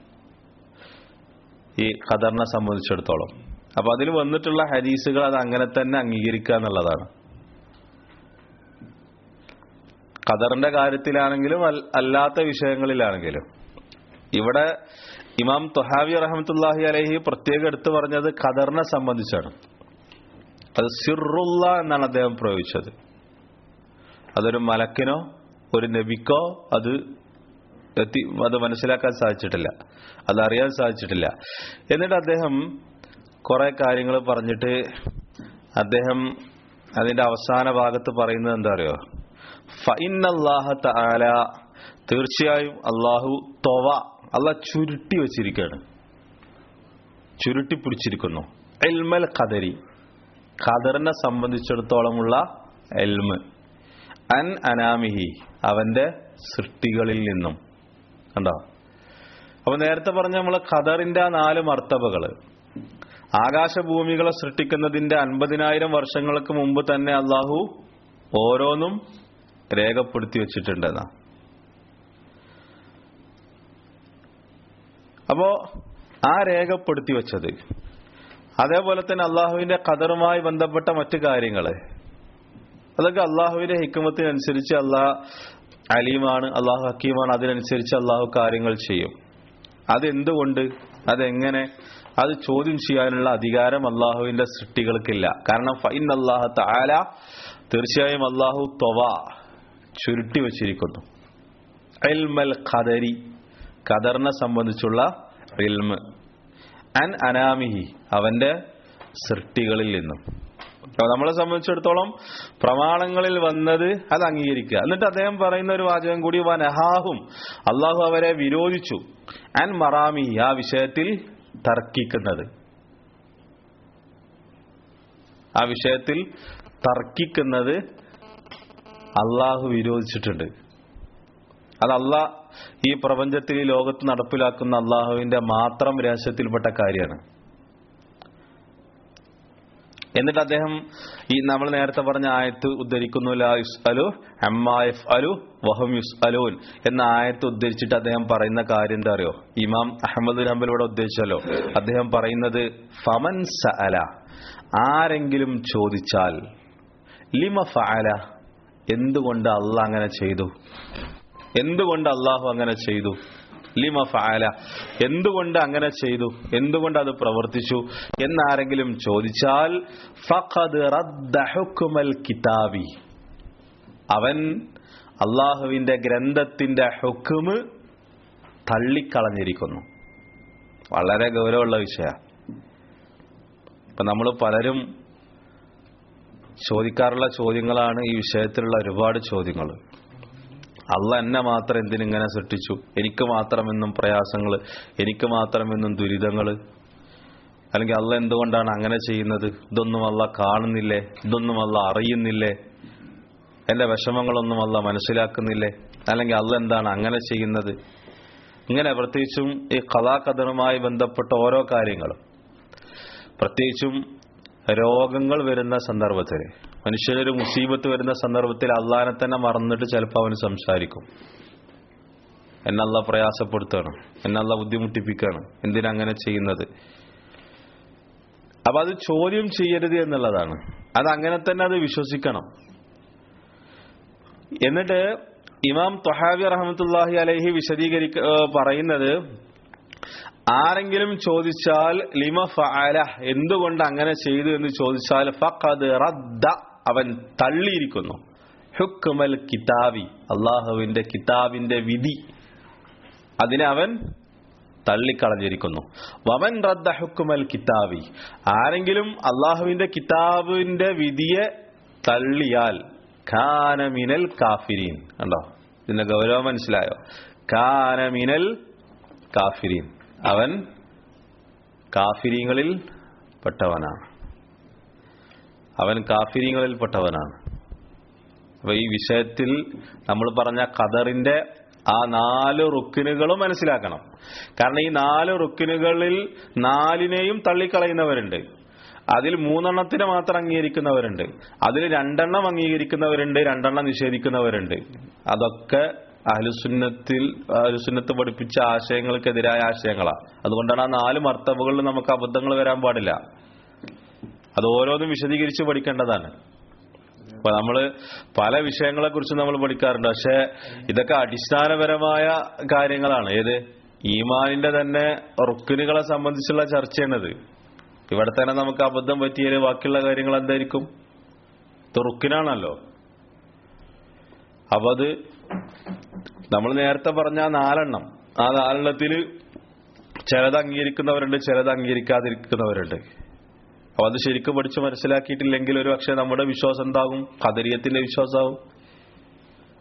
A: ഈ ഖദറിനെ സംബന്ധിച്ചിടത്തോളം അപ്പൊ അതിൽ വന്നിട്ടുള്ള ഹദീസുകൾ അത് അങ്ങനെ തന്നെ അംഗീകരിക്കുക എന്നുള്ളതാണ് ഖദറിന്റെ കാര്യത്തിലാണെങ്കിലും അല്ലാത്ത വിഷയങ്ങളിലാണെങ്കിലും ഇവിടെ ഇമാം തൊഹാവി റഹമത്തുല്ലാഹി അലഹി പ്രത്യേകം എടുത്തു പറഞ്ഞത് ഖദറിനെ സംബന്ധിച്ചാണ് അത് സിറുള്ള എന്നാണ് അദ്ദേഹം പ്രയോഗിച്ചത് അതൊരു മലക്കിനോ ഒരു നബിക്കോ അത് എത്തി അത് മനസ്സിലാക്കാൻ സാധിച്ചിട്ടില്ല അത് അറിയാൻ സാധിച്ചിട്ടില്ല എന്നിട്ട് അദ്ദേഹം കുറെ കാര്യങ്ങൾ പറഞ്ഞിട്ട് അദ്ദേഹം അതിന്റെ അവസാന ഭാഗത്ത് പറയുന്നത് എന്താ അറിയോ ഫൈനല്ലാഹ തആല തീർച്ചയായും അള്ളാഹു തൊവ അല്ല ചുരുട്ടി വെച്ചിരിക്കുകയാണ് ചുരുട്ടി പിടിച്ചിരിക്കുന്നു എൽമൽ ഖദരി ഖദറിനെ സംബന്ധിച്ചിടത്തോളമുള്ള എൽമ് അൻ അനാമിഹി അവന്റെ സൃഷ്ടികളിൽ നിന്നും കണ്ടോ അപ്പൊ നേരത്തെ പറഞ്ഞ നമ്മളെ ഖദറിന്റെ ആ നാല് മർത്തബകള് ആകാശഭൂമികളെ സൃഷ്ടിക്കുന്നതിന്റെ അൻപതിനായിരം വർഷങ്ങൾക്ക് മുമ്പ് തന്നെ അള്ളാഹു ഓരോന്നും രേഖപ്പെടുത്തി വെച്ചിട്ടുണ്ടെന്നാ അപ്പോ ആ രേഖപ്പെടുത്തി വെച്ചത് അതേപോലെ തന്നെ അള്ളാഹുവിന്റെ ഖദറുമായി ബന്ധപ്പെട്ട മറ്റു കാര്യങ്ങള് അതൊക്കെ അള്ളാഹുവിന്റെ ഹിക്കുമത്തിനനുസരിച്ച് അള്ളാഹ് അലീമാണ് അള്ളാഹു ഹക്കീമാണ് അതിനനുസരിച്ച് അള്ളാഹു കാര്യങ്ങൾ ചെയ്യും അതെന്തുകൊണ്ട് അതെങ്ങനെ അത് ചോദ്യം ചെയ്യാനുള്ള അധികാരം അള്ളാഹുവിന്റെ സൃഷ്ടികൾക്കില്ല കാരണം ഫൈൻ അള്ളാഹു താല തീർച്ചയായും അള്ളാഹു തൊവ ചുരുട്ടി വച്ചിരിക്കുന്നു ഇൽമൽ ഖദരി ഖദറിനെ സംബന്ധിച്ചുള്ള ഇൽമ് അൻ അനാമിഹി അവന്റെ സൃഷ്ടികളിൽ നിന്നും അപ്പൊ നമ്മളെ സംബന്ധിച്ചിടത്തോളം പ്രമാണങ്ങളിൽ വന്നത് അത് അംഗീകരിക്കുക എന്നിട്ട് അദ്ദേഹം പറയുന്ന ഒരു വാചകം കൂടി വനഹാഹും അള്ളാഹു അവരെ വിരോധിച്ചു അൻ മറാമി ആ വിഷയത്തിൽ തർക്കിക്കുന്നത് ആ വിഷയത്തിൽ തർക്കിക്കുന്നത് അള്ളാഹു വിരോധിച്ചിട്ടുണ്ട് അത് അള്ളാഹ് ഈ പ്രപഞ്ചത്തിൽ ഈ ലോകത്ത് നടപ്പിലാക്കുന്ന അള്ളാഹുവിന്റെ മാത്രം രഹസ്യത്തിൽപ്പെട്ട കാര്യമാണ് എന്നിട്ട് അദ്ദേഹം ഈ നമ്മൾ നേരത്തെ പറഞ്ഞ ആയത്ത് ഉദ്ധരിക്കുന്നു ലാ യുസ് അലു അമ്മായഫ് അലു വഹം യുസ് അലൂൻ എന്ന ആയത്ത് ഉദ്ധരിച്ചിട്ട് അദ്ദേഹം പറയുന്ന കാര്യം എന്താ അറിയോ ഇമാം അഹമ്മദ് ഹംബൽ ഇവിടെ ഉദ്ദേശിച്ചല്ലോ അദ്ദേഹം പറയുന്നത് ഫമൻ സഅല ആരെങ്കിലും ചോദിച്ചാൽ ലിമ ഫഅല എന്തുകൊണ്ട് അള്ളാഹ് അങ്ങനെ ചെയ്തു എന്തുകൊണ്ട് അള്ളാഹു അങ്ങനെ ചെയ്തു ലിമ ഫഅല എന്തുകൊണ്ട് അങ്ങനെ ചെയ്തു എന്തുകൊണ്ട് അത് പ്രവർത്തിച്ചു എന്നാരെങ്കിലും ചോദിച്ചാൽ ഫഖദ് റദ്ദ ഹുക്മൽ കിതാബി അവൻ അള്ളാഹുവിന്റെ ഗ്രന്ഥത്തിന്റെ ഹുക്കുമ് തള്ളിക്കളഞ്ഞിരിക്കുന്നു വളരെ ഗൗരവമുള്ള വിഷയ ഇപ്പൊ നമ്മൾ പലരും ചോദിക്കാറുള്ള ചോദ്യങ്ങളാണ് ഈ വിഷയത്തിലുള്ള ഒരുപാട് ചോദ്യങ്ങൾ അല്ല എന്നെ മാത്രം എന്തിനിങ്ങനെ സൃഷ്ടിച്ചു എനിക്ക് മാത്രമെന്നും പ്രയാസങ്ങൾ എനിക്ക് മാത്രമെന്നും ദുരിതങ്ങൾ അല്ലെങ്കിൽ അല്ല എന്തുകൊണ്ടാണ് അങ്ങനെ ചെയ്യുന്നത് ഇതൊന്നും അല്ല കാണുന്നില്ലേ ഇതൊന്നും അല്ല അറിയുന്നില്ലേ എന്റെ വിഷമങ്ങളൊന്നും അല്ല മനസ്സിലാക്കുന്നില്ലേ അല്ലെങ്കിൽ അല്ല എന്താണ് അങ്ങനെ ചെയ്യുന്നത് ഇങ്ങനെ പ്രത്യേകിച്ചും ഈ കഥാകഥനുമായി ബന്ധപ്പെട്ട ഓരോ കാര്യങ്ങളും പ്രത്യേകിച്ചും രോഗങ്ങൾ വരുന്ന സന്ദർഭത്തിൽ മനുഷ്യനൊരു മുസീബത്ത് വരുന്ന സന്ദർഭത്തിൽ അള്ളാനെ തന്നെ മറന്നിട്ട് ചിലപ്പോൾ അവന് സംസാരിക്കും എന്നല്ല പ്രയാസപ്പെടുത്താണ് എന്നല്ല ബുദ്ധിമുട്ടിപ്പിക്കുകയാണ് എന്തിനങ്ങനെ ചെയ്യുന്നത് അപ്പൊ അത് ചോദ്യം ചെയ്യരുത് എന്നുള്ളതാണ് അത് അങ്ങനെ തന്നെ അത് വിശ്വസിക്കണം എന്നിട്ട് ഇമാം തൊഹാബി റഹമത്തുല്ലാഹി അലഹി വിശദീകരിക്ക ഏഹ് പറയുന്നത് ആരെങ്കിലും ചോദിച്ചാൽ ലിമ ഫഅല എന്തുകൊണ്ട് അങ്ങനെ ചെയ്തു എന്ന് ചോദിച്ചാൽ ഫഖദ് റദ്ദ അവൻ തള്ളിയിരിക്കുന്നു ഹുക്മൽ കിതാബി അള്ളാഹുവിന്റെ കിതാബിന്റെ വിധി അതിനെ അവൻ തള്ളിക്കളഞ്ഞിരിക്കുന്നു വമൻ റദ്ദ ഹുക്മൽ കിതാബി ആരെങ്കിലും അള്ളാഹുവിന്റെ കിതാബിന്റെ വിധിയെ തള്ളിയാൽ ഖാനമിനൽ കാഫിരീൻ കണ്ടോ ഇതിന്റെ ഗൗരവം മനസ്സിലായോ ഖാനമിനൽ കാഫിരീൻ അവൻ കാഫിരീങ്ങളിൽ പെട്ടവനാണ് അവൻ കാഫിരീങ്ങളിൽ പെട്ടവനാണ് അപ്പൊ ഈ വിഷയത്തിൽ നമ്മൾ പറഞ്ഞ ഖദറിന്റെ ആ നാല് റുക്കിനുകളും മനസ്സിലാക്കണം കാരണം ഈ നാല് റുക്കിനുകളിൽ നാലിനെയും തള്ളിക്കളയുന്നവരുണ്ട് അതിൽ മൂന്നെണ്ണത്തിന് മാത്രം അംഗീകരിക്കുന്നവരുണ്ട് അതിൽ രണ്ടെണ്ണം അംഗീകരിക്കുന്നവരുണ്ട് രണ്ടെണ്ണം നിഷേധിക്കുന്നവരുണ്ട് അതൊക്കെ അഹലുസുന്നത്തിൽ അഹലുസുന്നത്ത് പഠിപ്പിച്ച ആശയങ്ങൾക്കെതിരായ ആശയങ്ങളാണ് അതുകൊണ്ടാണ് ആ നാല് മർത്തബുകളിൽ നമുക്ക് അബദ്ധങ്ങൾ വരാൻ പാടില്ല അത് ഓരോന്നും വിശദീകരിച്ച് പഠിക്കേണ്ടതാണ് അപ്പൊ നമ്മള് പല വിഷയങ്ങളെ കുറിച്ച് നമ്മൾ പഠിക്കാറുണ്ട് പക്ഷെ ഇതൊക്കെ അടിസ്ഥാനപരമായ കാര്യങ്ങളാണ് ഏത് ഈമാനിന്റെ തന്നെ റുക്കിനുകളെ സംബന്ധിച്ചുള്ള ചർച്ചയാണിത് ഇവിടെ തന്നെ നമുക്ക് അബദ്ധം പറ്റിയാൽ ബാക്കിയുള്ള കാര്യങ്ങൾ എന്തായിരിക്കും ഇത് റുക്കിനാണല്ലോ അപ്പൊ അത് നമ്മൾ നേരത്തെ പറഞ്ഞ ആ നാലെണ്ണം ആ നാലെണ്ണത്തില് ചിലത് അംഗീകരിക്കുന്നവരുണ്ട് ചിലത് അംഗീകരിക്കാതിരിക്കുന്നവരുണ്ട് അപ്പൊ അത് ശരിക്കും പഠിച്ച് മനസ്സിലാക്കിയിട്ടില്ലെങ്കിൽ ഒരു പക്ഷെ നമ്മുടെ വിശ്വാസം എന്താകും കദരിയത്തിന്റെ വിശ്വാസമാകും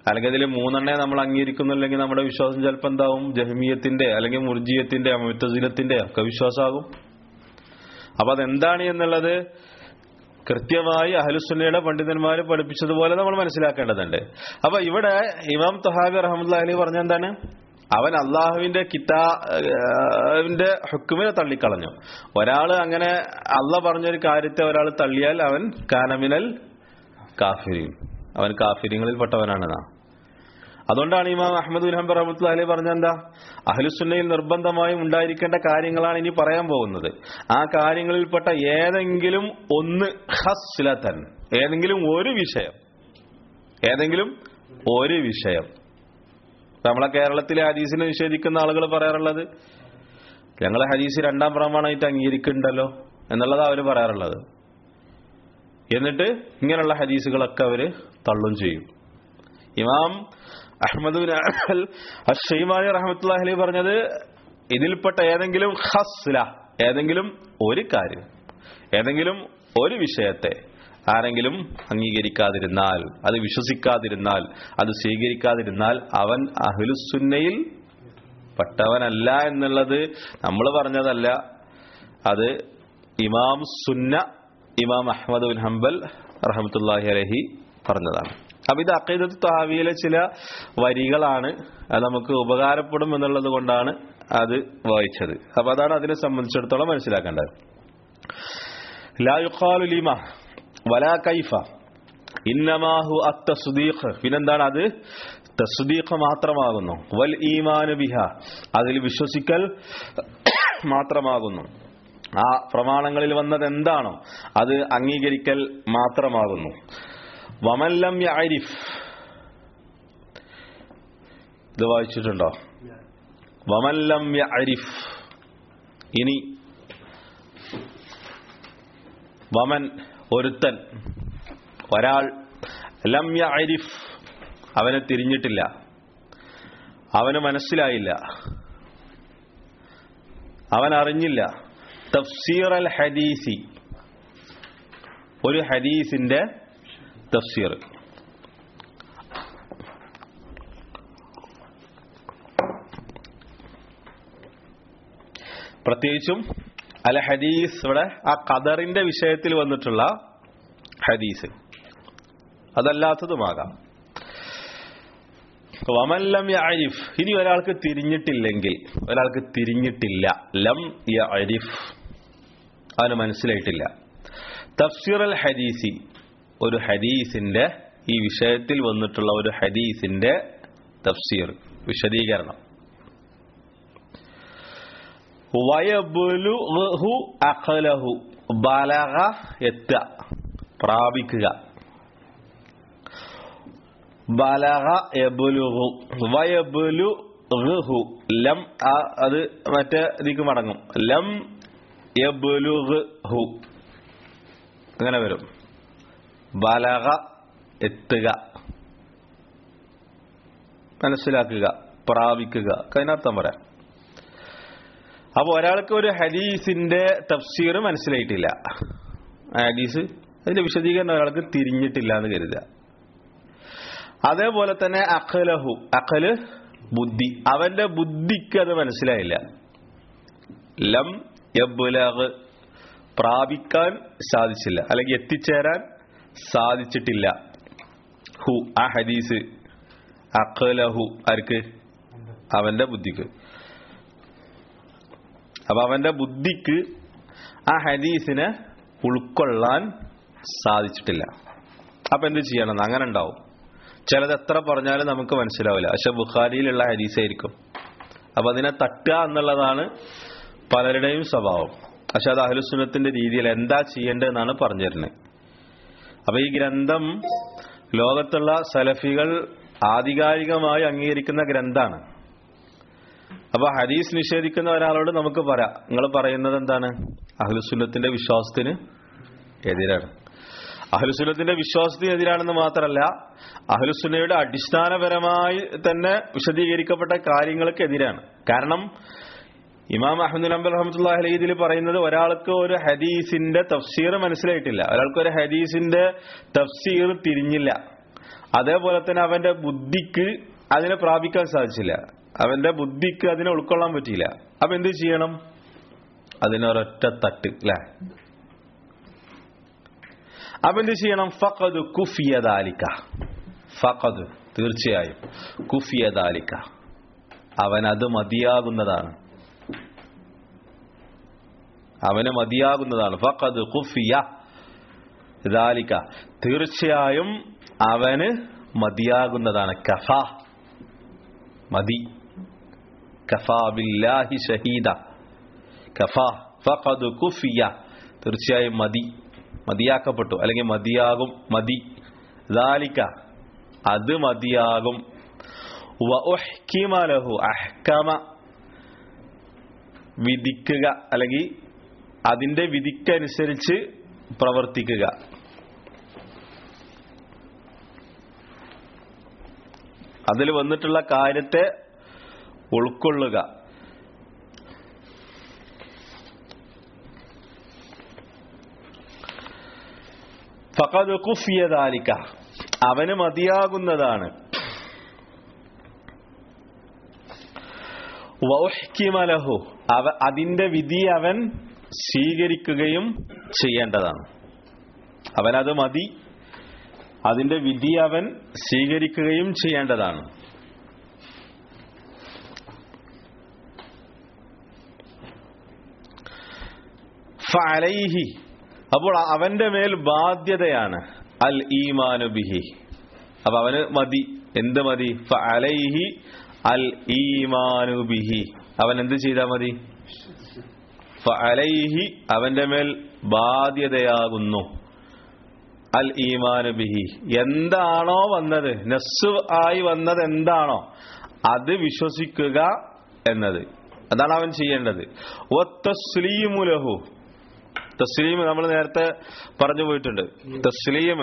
A: അല്ലെങ്കിൽ അതിൽ മൂന്നെണ്ണേ നമ്മൾ അംഗീകരിക്കുന്നില്ലെങ്കിൽ നമ്മുടെ വിശ്വാസം ചിലപ്പോൾ എന്താവും ജഹ്മിയത്തിന്റെ അല്ലെങ്കിൽ മുർജിയത്തിന്റെ മുത്തസിലത്തിന്റെ ഒക്കെ വിശ്വാസമാകും അപ്പൊ അതെന്താണ് എന്നുള്ളത് കൃത്യമായി അഹലുസുന്നയുടെ പണ്ഡിതന്മാർ പഠിപ്പിച്ചതുപോലെ നമ്മൾ മനസ്സിലാക്കേണ്ടതുണ്ട് അപ്പൊ ഇവിടെ ഇമാം തഹാബി റഹമുല്ല അലി പറഞ്ഞ എന്താണ് അവൻ അള്ളാഹുവിന്റെ കിതാവിന്റെ ഹുക്കുമിനെ തള്ളിക്കളഞ്ഞു ഒരാള് അങ്ങനെ അള്ള പറഞ്ഞൊരു കാര്യത്തെ ഒരാൾ തള്ളിയാൽ അവൻ കാനമിനൽ കാഫിരീൻ അവൻ കാഫിര്യങ്ങളിൽ പെട്ടവനാണെന്നാ അതുകൊണ്ടാണ് ഇമാം അഹമ്മദ് ഉൽ ഹംബർ റഹമത്തുള്ള അലി പറഞ്ഞ എന്താ അഹ്ലുസുന്നയിൽ നിർബന്ധമായും ഉണ്ടായിരിക്കേണ്ട കാര്യങ്ങളാണ് ഇനി പറയാൻ പോകുന്നത് ആ കാര്യങ്ങളിൽപ്പെട്ട ഏതെങ്കിലും ഒന്ന് ഹസ്ലതൻ ഏതെങ്കിലും ഒരു വിഷയം ഏതെങ്കിലും ഒരു വിഷയം നമ്മളെ കേരളത്തിലെ ഹദീസിനെ നിഷേധിക്കുന്ന ആളുകൾ പറയാറുള്ളത് ഞങ്ങൾ ഹദീസ് രണ്ടാം പ്രമാണമായിട്ട് അംഗീകരിക്കുന്നുണ്ടല്ലോ എന്നുള്ളതാണ് അവർ പറയാറുള്ളത് എന്നിട്ട് ഇങ്ങനെയുള്ള ഹദീസുകളൊക്കെ അവര് തള്ളും ചെയ്യും ഇമാം അഹമ്മദ് ഷെയ്മാനി റഹമത്തുല്ലാഹലി പറഞ്ഞത് ഇതിൽപ്പെട്ട ഏതെങ്കിലും ഹസ്ല ഏതെങ്കിലും ഒരു കാര്യം ഏതെങ്കിലും ഒരു വിഷയത്തെ ആരെങ്കിലും അംഗീകരിക്കാതിരുന്നാൽ അത് വിശ്വസിക്കാതിരുന്നാൽ അത് സ്വീകരിക്കാതിരുന്നാൽ അവൻ അഹ്ലുസുന്നയിൽ പെട്ടവനല്ല എന്നുള്ളത് നമ്മൾ പറഞ്ഞതല്ല അത് ഇമാം സുന്ന ഇമാം അഹമ്മദ് ബിൻ ഹംബൽ റഹമത്തുല്ലാഹി അലഹി പറഞ്ഞതാണ് അപ്പൊ ഇത് അക്കീദത്ത് താവിയിലെ ചില വരികളാണ് അത് നമുക്ക് ഉപകാരപ്പെടും എന്നുള്ളത് കൊണ്ടാണ് അത് വായിച്ചത് അപ്പൊ അതാണ് അതിനെ സംബന്ധിച്ചിടത്തോളം മനസ്സിലാക്കേണ്ടത് ലാ യുഖാലു ലിമ വലാ കൈഫ ഇന്നമാഹു അത്തസുദീഖ് പിന്നെന്താണ് അത് തസ്ദീഖ് മാത്രമാകുന്നു വൽ ഈമാനു ബിഹ അതിൽ വിശ്വസിക്കൽ മാത്രമാകുന്നു ആ പ്രമാണങ്ങളിൽ വന്നത് എന്താണോ അത് അംഗീകരിക്കൽ മാത്രമാകുന്നു വമല്ലം യഅരിഫ് ഇത് വായിച്ചിട്ടുണ്ടോ വമല്ലം യഅരിഫ് ഇനി വമൻ ഒരുത്തൻ ഒരാൾ ലം യഅരിഫ് അവനെ തിരിഞ്ഞിട്ടില്ല അവന് മനസ്സിലായില്ല അവൻ അറിഞ്ഞില്ല തഫ്സീർ അൽ ഹദീസി ഒരു ഹദീസിന്റെ തഫ്സീർ പ്രത്യേകിച്ചും അൽ ഹദീസ് ഇവിടെ ആ ഖദറിന്റെ വിഷയത്തിൽ വന്നിട്ടുള്ള ഹദീസ് അതല്ലാത്തതുമാകാം വമല്ലം യഅരിഫ് ഇനി ഒരാൾക്ക് തിരിഞ്ഞിട്ടില്ലെങ്കിൽ ഒരാൾക്ക് തിരിഞ്ഞിട്ടില്ല ലം യഅരിഫ് അവന് മനസ്സിലായിട്ടില്ല തഫ്സീർ അൽ ഹദീസി ഒരു ഹദീസിന്റെ ഈ വിഷയത്തിൽ വന്നിട്ടുള്ള ഒരു ഹദീസിന്റെ തഫ്സീർ വിശദീകരണം വയബുലുഹു അഖലഹു ബലഗ എത്ത പ്രാപിക്കുക ബലഗ യബുലുഹു വയബുലുഹു ലം ആ- അത് മറ്റേ ഇതിക്ക് മടങ്ങും ലം യബുലുഹു അങ്ങനെ വരും ബലഗ എത്തുക മനസ്സിലാക്കുക പ്രാപിക്കുക അതിനർത്ഥം പറയാം അപ്പൊ ഒരാൾക്ക് ഒരു ഹദീസിന്റെ തഫ്സീർ മനസ്സിലായിട്ടില്ല ആ ഹദീസ് അതിന്റെ വിശദീകരണം ഒരാൾക്ക് തിരിഞ്ഞിട്ടില്ല എന്ന് കരുതുക അതേപോലെ തന്നെ അഖലഹു അഖല് ബുദ്ധി അവന്റെ ബുദ്ധിക്ക് അത് മനസ്സിലായില്ല ലം യബ്ലഗ് പ്രാപിക്കാൻ സാധിച്ചില്ല അല്ലെങ്കിൽ എത്തിച്ചേരാൻ സാധിച്ചിട്ടില്ല ഹു ആ ഹദീസ് അഖലഹു ആർക്ക് അവന്റെ ബുദ്ധിക്ക് അപ്പൊ അവന്റെ ബുദ്ധിക്ക് ആ ഹദീസിനെ ഉൾക്കൊള്ളാൻ സാധിച്ചിട്ടില്ല അപ്പൊ എന്ത് ചെയ്യണം അങ്ങനെ ഉണ്ടാവും ചിലത് എത്ര പറഞ്ഞാലും നമുക്ക് മനസ്സിലാവില്ല പക്ഷെ ബുഖാരിയിലുള്ള ഹദീസായിരിക്കും അപ്പൊ അതിനെ തട്ടുക എന്നുള്ളതാണ് പലരുടെയും സ്വഭാവം പക്ഷെ അത് അഹ്ലുസുന്നത്തിന്റെ രീതിയിൽ എന്താ ചെയ്യേണ്ടതെന്നാണ് പറഞ്ഞു തരുന്നത് അപ്പൊ ഈ ഗ്രന്ഥം ലോകത്തുള്ള സലഫികൾ ആധികാരികമായി അംഗീകരിക്കുന്ന ഗ്രന്ഥാണ് അപ്പൊ ഹദീസ് നിഷേധിക്കുന്ന ഒരാളോട് നമുക്ക് പറയാം നിങ്ങൾ പറയുന്നത് എന്താണ് അഹ്ലുസുന്നത്തിന്റെ വിശ്വാസത്തിന് എതിരാണ് അഹ്ലുസുന്നത്തിന്റെ വിശ്വാസത്തിന് എതിരാണെന്ന് മാത്രമല്ല അഹ്ലുസുന്നയുടെ അടിസ്ഥാനപരമായി തന്നെ വിശദീകരിക്കപ്പെട്ട കാര്യങ്ങൾക്ക് എതിരാണ് കാരണം ഇമാം അഹമ്മദ് അംബൽ റഹമത്തുല്ലാഹി അലൈഹി ഇതിൽ പറയുന്നത് ഒരാൾക്ക് ഒരു ഹദീസിന്റെ തഫ്സീർ മനസ്സിലായിട്ടില്ല ഒരാൾക്ക് ഒരു ഹദീസിന്റെ തഫ്സീർ തിരിഞ്ഞില്ല അതേപോലെ തന്നെ അവന്റെ ബുദ്ധിക്ക് അതിനെ പ്രാപിക്കാൻ സാധിച്ചില്ല അവന്റെ ബുദ്ധിക്ക് അതിനെ ഉൾക്കൊള്ളാൻ പറ്റിയില്ല അപ്പൊ എന്ത് ചെയ്യണം അതിനൊരൊറ്റ തട്ട് അല്ലെ അപ്പൊ എന്ത് ചെയ്യണം ഫഖദ് കുഫിയദാലിക്ക ഫഖദ് തീർച്ചയായും കുഫിയദാലിക്ക അവൻ അത് മതിയാകുന്നതാണ് അവന് മതിയാകുന്നതാണ് ഫഖദ് കുഫിയ ദാലിക്ക തീർച്ചയായും അവന് മതിയാകുന്നതാണ് കഫ മതി കഫാ ബില്ലാഹി ഷഹീദ കഫ ഫഖദ് കുഫിയ തീർച്ചയായും മതി മതിയാക്കപ്പെട്ടു അല്ലെങ്കിൽ മതിയാകും മതി ദാലിക്ക അത് മതിയാകും വ ഉഹ്കിമ ലഹു അഹ്കമ വിധിക്കുക അല്ലെങ്കിൽ അതിന്റെ വിധിക്കനുസരിച്ച് പ്രവർത്തിക്കുക അതിൽ വന്നിട്ടുള്ള കാര്യത്തെ ഉൾക്കൊള്ളുക ഫഖദ് കുഫിയദാലിക്ക അവന് മതിയാകുന്നതാണ് വൗഹ്കിമലഹു അവ അതിന്റെ വിധി അവൻ സ്വീകരിക്കുകയും ചെയ്യേണ്ടതാണ് അവനത് മതി അതിന്റെ വിധി അവൻ സ്വീകരിക്കുകയും ചെയ്യേണ്ടതാണ് ഫലൈഹി അപ്പോൾ അവന്റെ മേൽ ബാധ്യതയാണ് അൽ ഈമാനു ബിഹി അപ്പൊ അവന് മതി എന്ത് മതി ഫലൈഹി അൽ ഈമാനു ബിഹി അവൻ എന്ത് ചെയ്താൽ മതി ഫലൈഹി അവന്റെ മേൽ ബാധ്യതയാകുന്നു അൽ ഈമാനു ബിഹി എന്താണോ വന്നത് നസ് ആയി വന്നത് എന്താണോ അത് വിശ്വസിക്കുക എന്നത് അതാണ് അവൻ ചെയ്യേണ്ടത് ഒ തസ്ലീമുലഹു തസ്ലീം നമ്മൾ നേരത്തെ പറഞ്ഞു പോയിട്ടുണ്ട് തസ്ലീം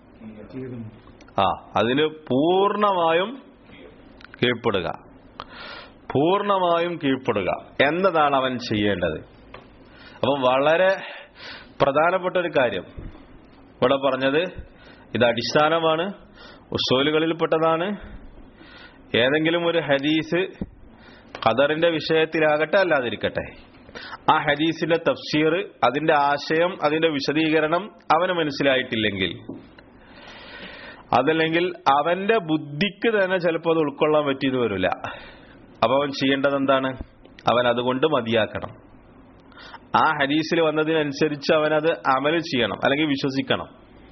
A: ആ അതിന് പൂർണ്ണമായും കീഴ്പ്പെടുക പൂർണ്ണമായും കീഴ്പ്പെടുക എന്നതാണ് അവൻ ചെയ്യേണ്ടത് അപ്പം വളരെ പ്രധാനപ്പെട്ട ഒരു കാര്യം ഇവിടെ പറഞ്ഞത് ഇത് അടിസ്ഥാനമാണ് ഉസോലുകളിൽപ്പെട്ടതാണ് ഏതെങ്കിലും ഒരു ഹദീസ് ഖദറിന്റെ വിഷയത്തിലാകട്ടെ അല്ലാതിരിക്കട്ടെ ആ ഹദീസിന്റെ തഫ്സീർ അതിന്റെ ആശയം അതിന്റെ വിശദീകരണം അവന് മനസ്സിലായിട്ടില്ലെങ്കിൽ അതല്ലെങ്കിൽ അവന്റെ ബുദ്ധിക്ക് തന്നെ ചിലപ്പോൾ അത് ഉൾക്കൊള്ളാൻ പറ്റിയെന്ന് വരില്ല അപ്പൊ അവൻ ചെയ്യേണ്ടത് എന്താണ് അവൻ അതുകൊണ്ട് മതിയാക്കണം ആ ഹദീസിൽ വന്നതിനനുസരിച്ച് അവനത് അമൽ ചെയ്യണം അല്ലെങ്കിൽ വിശ്വസിക്കണം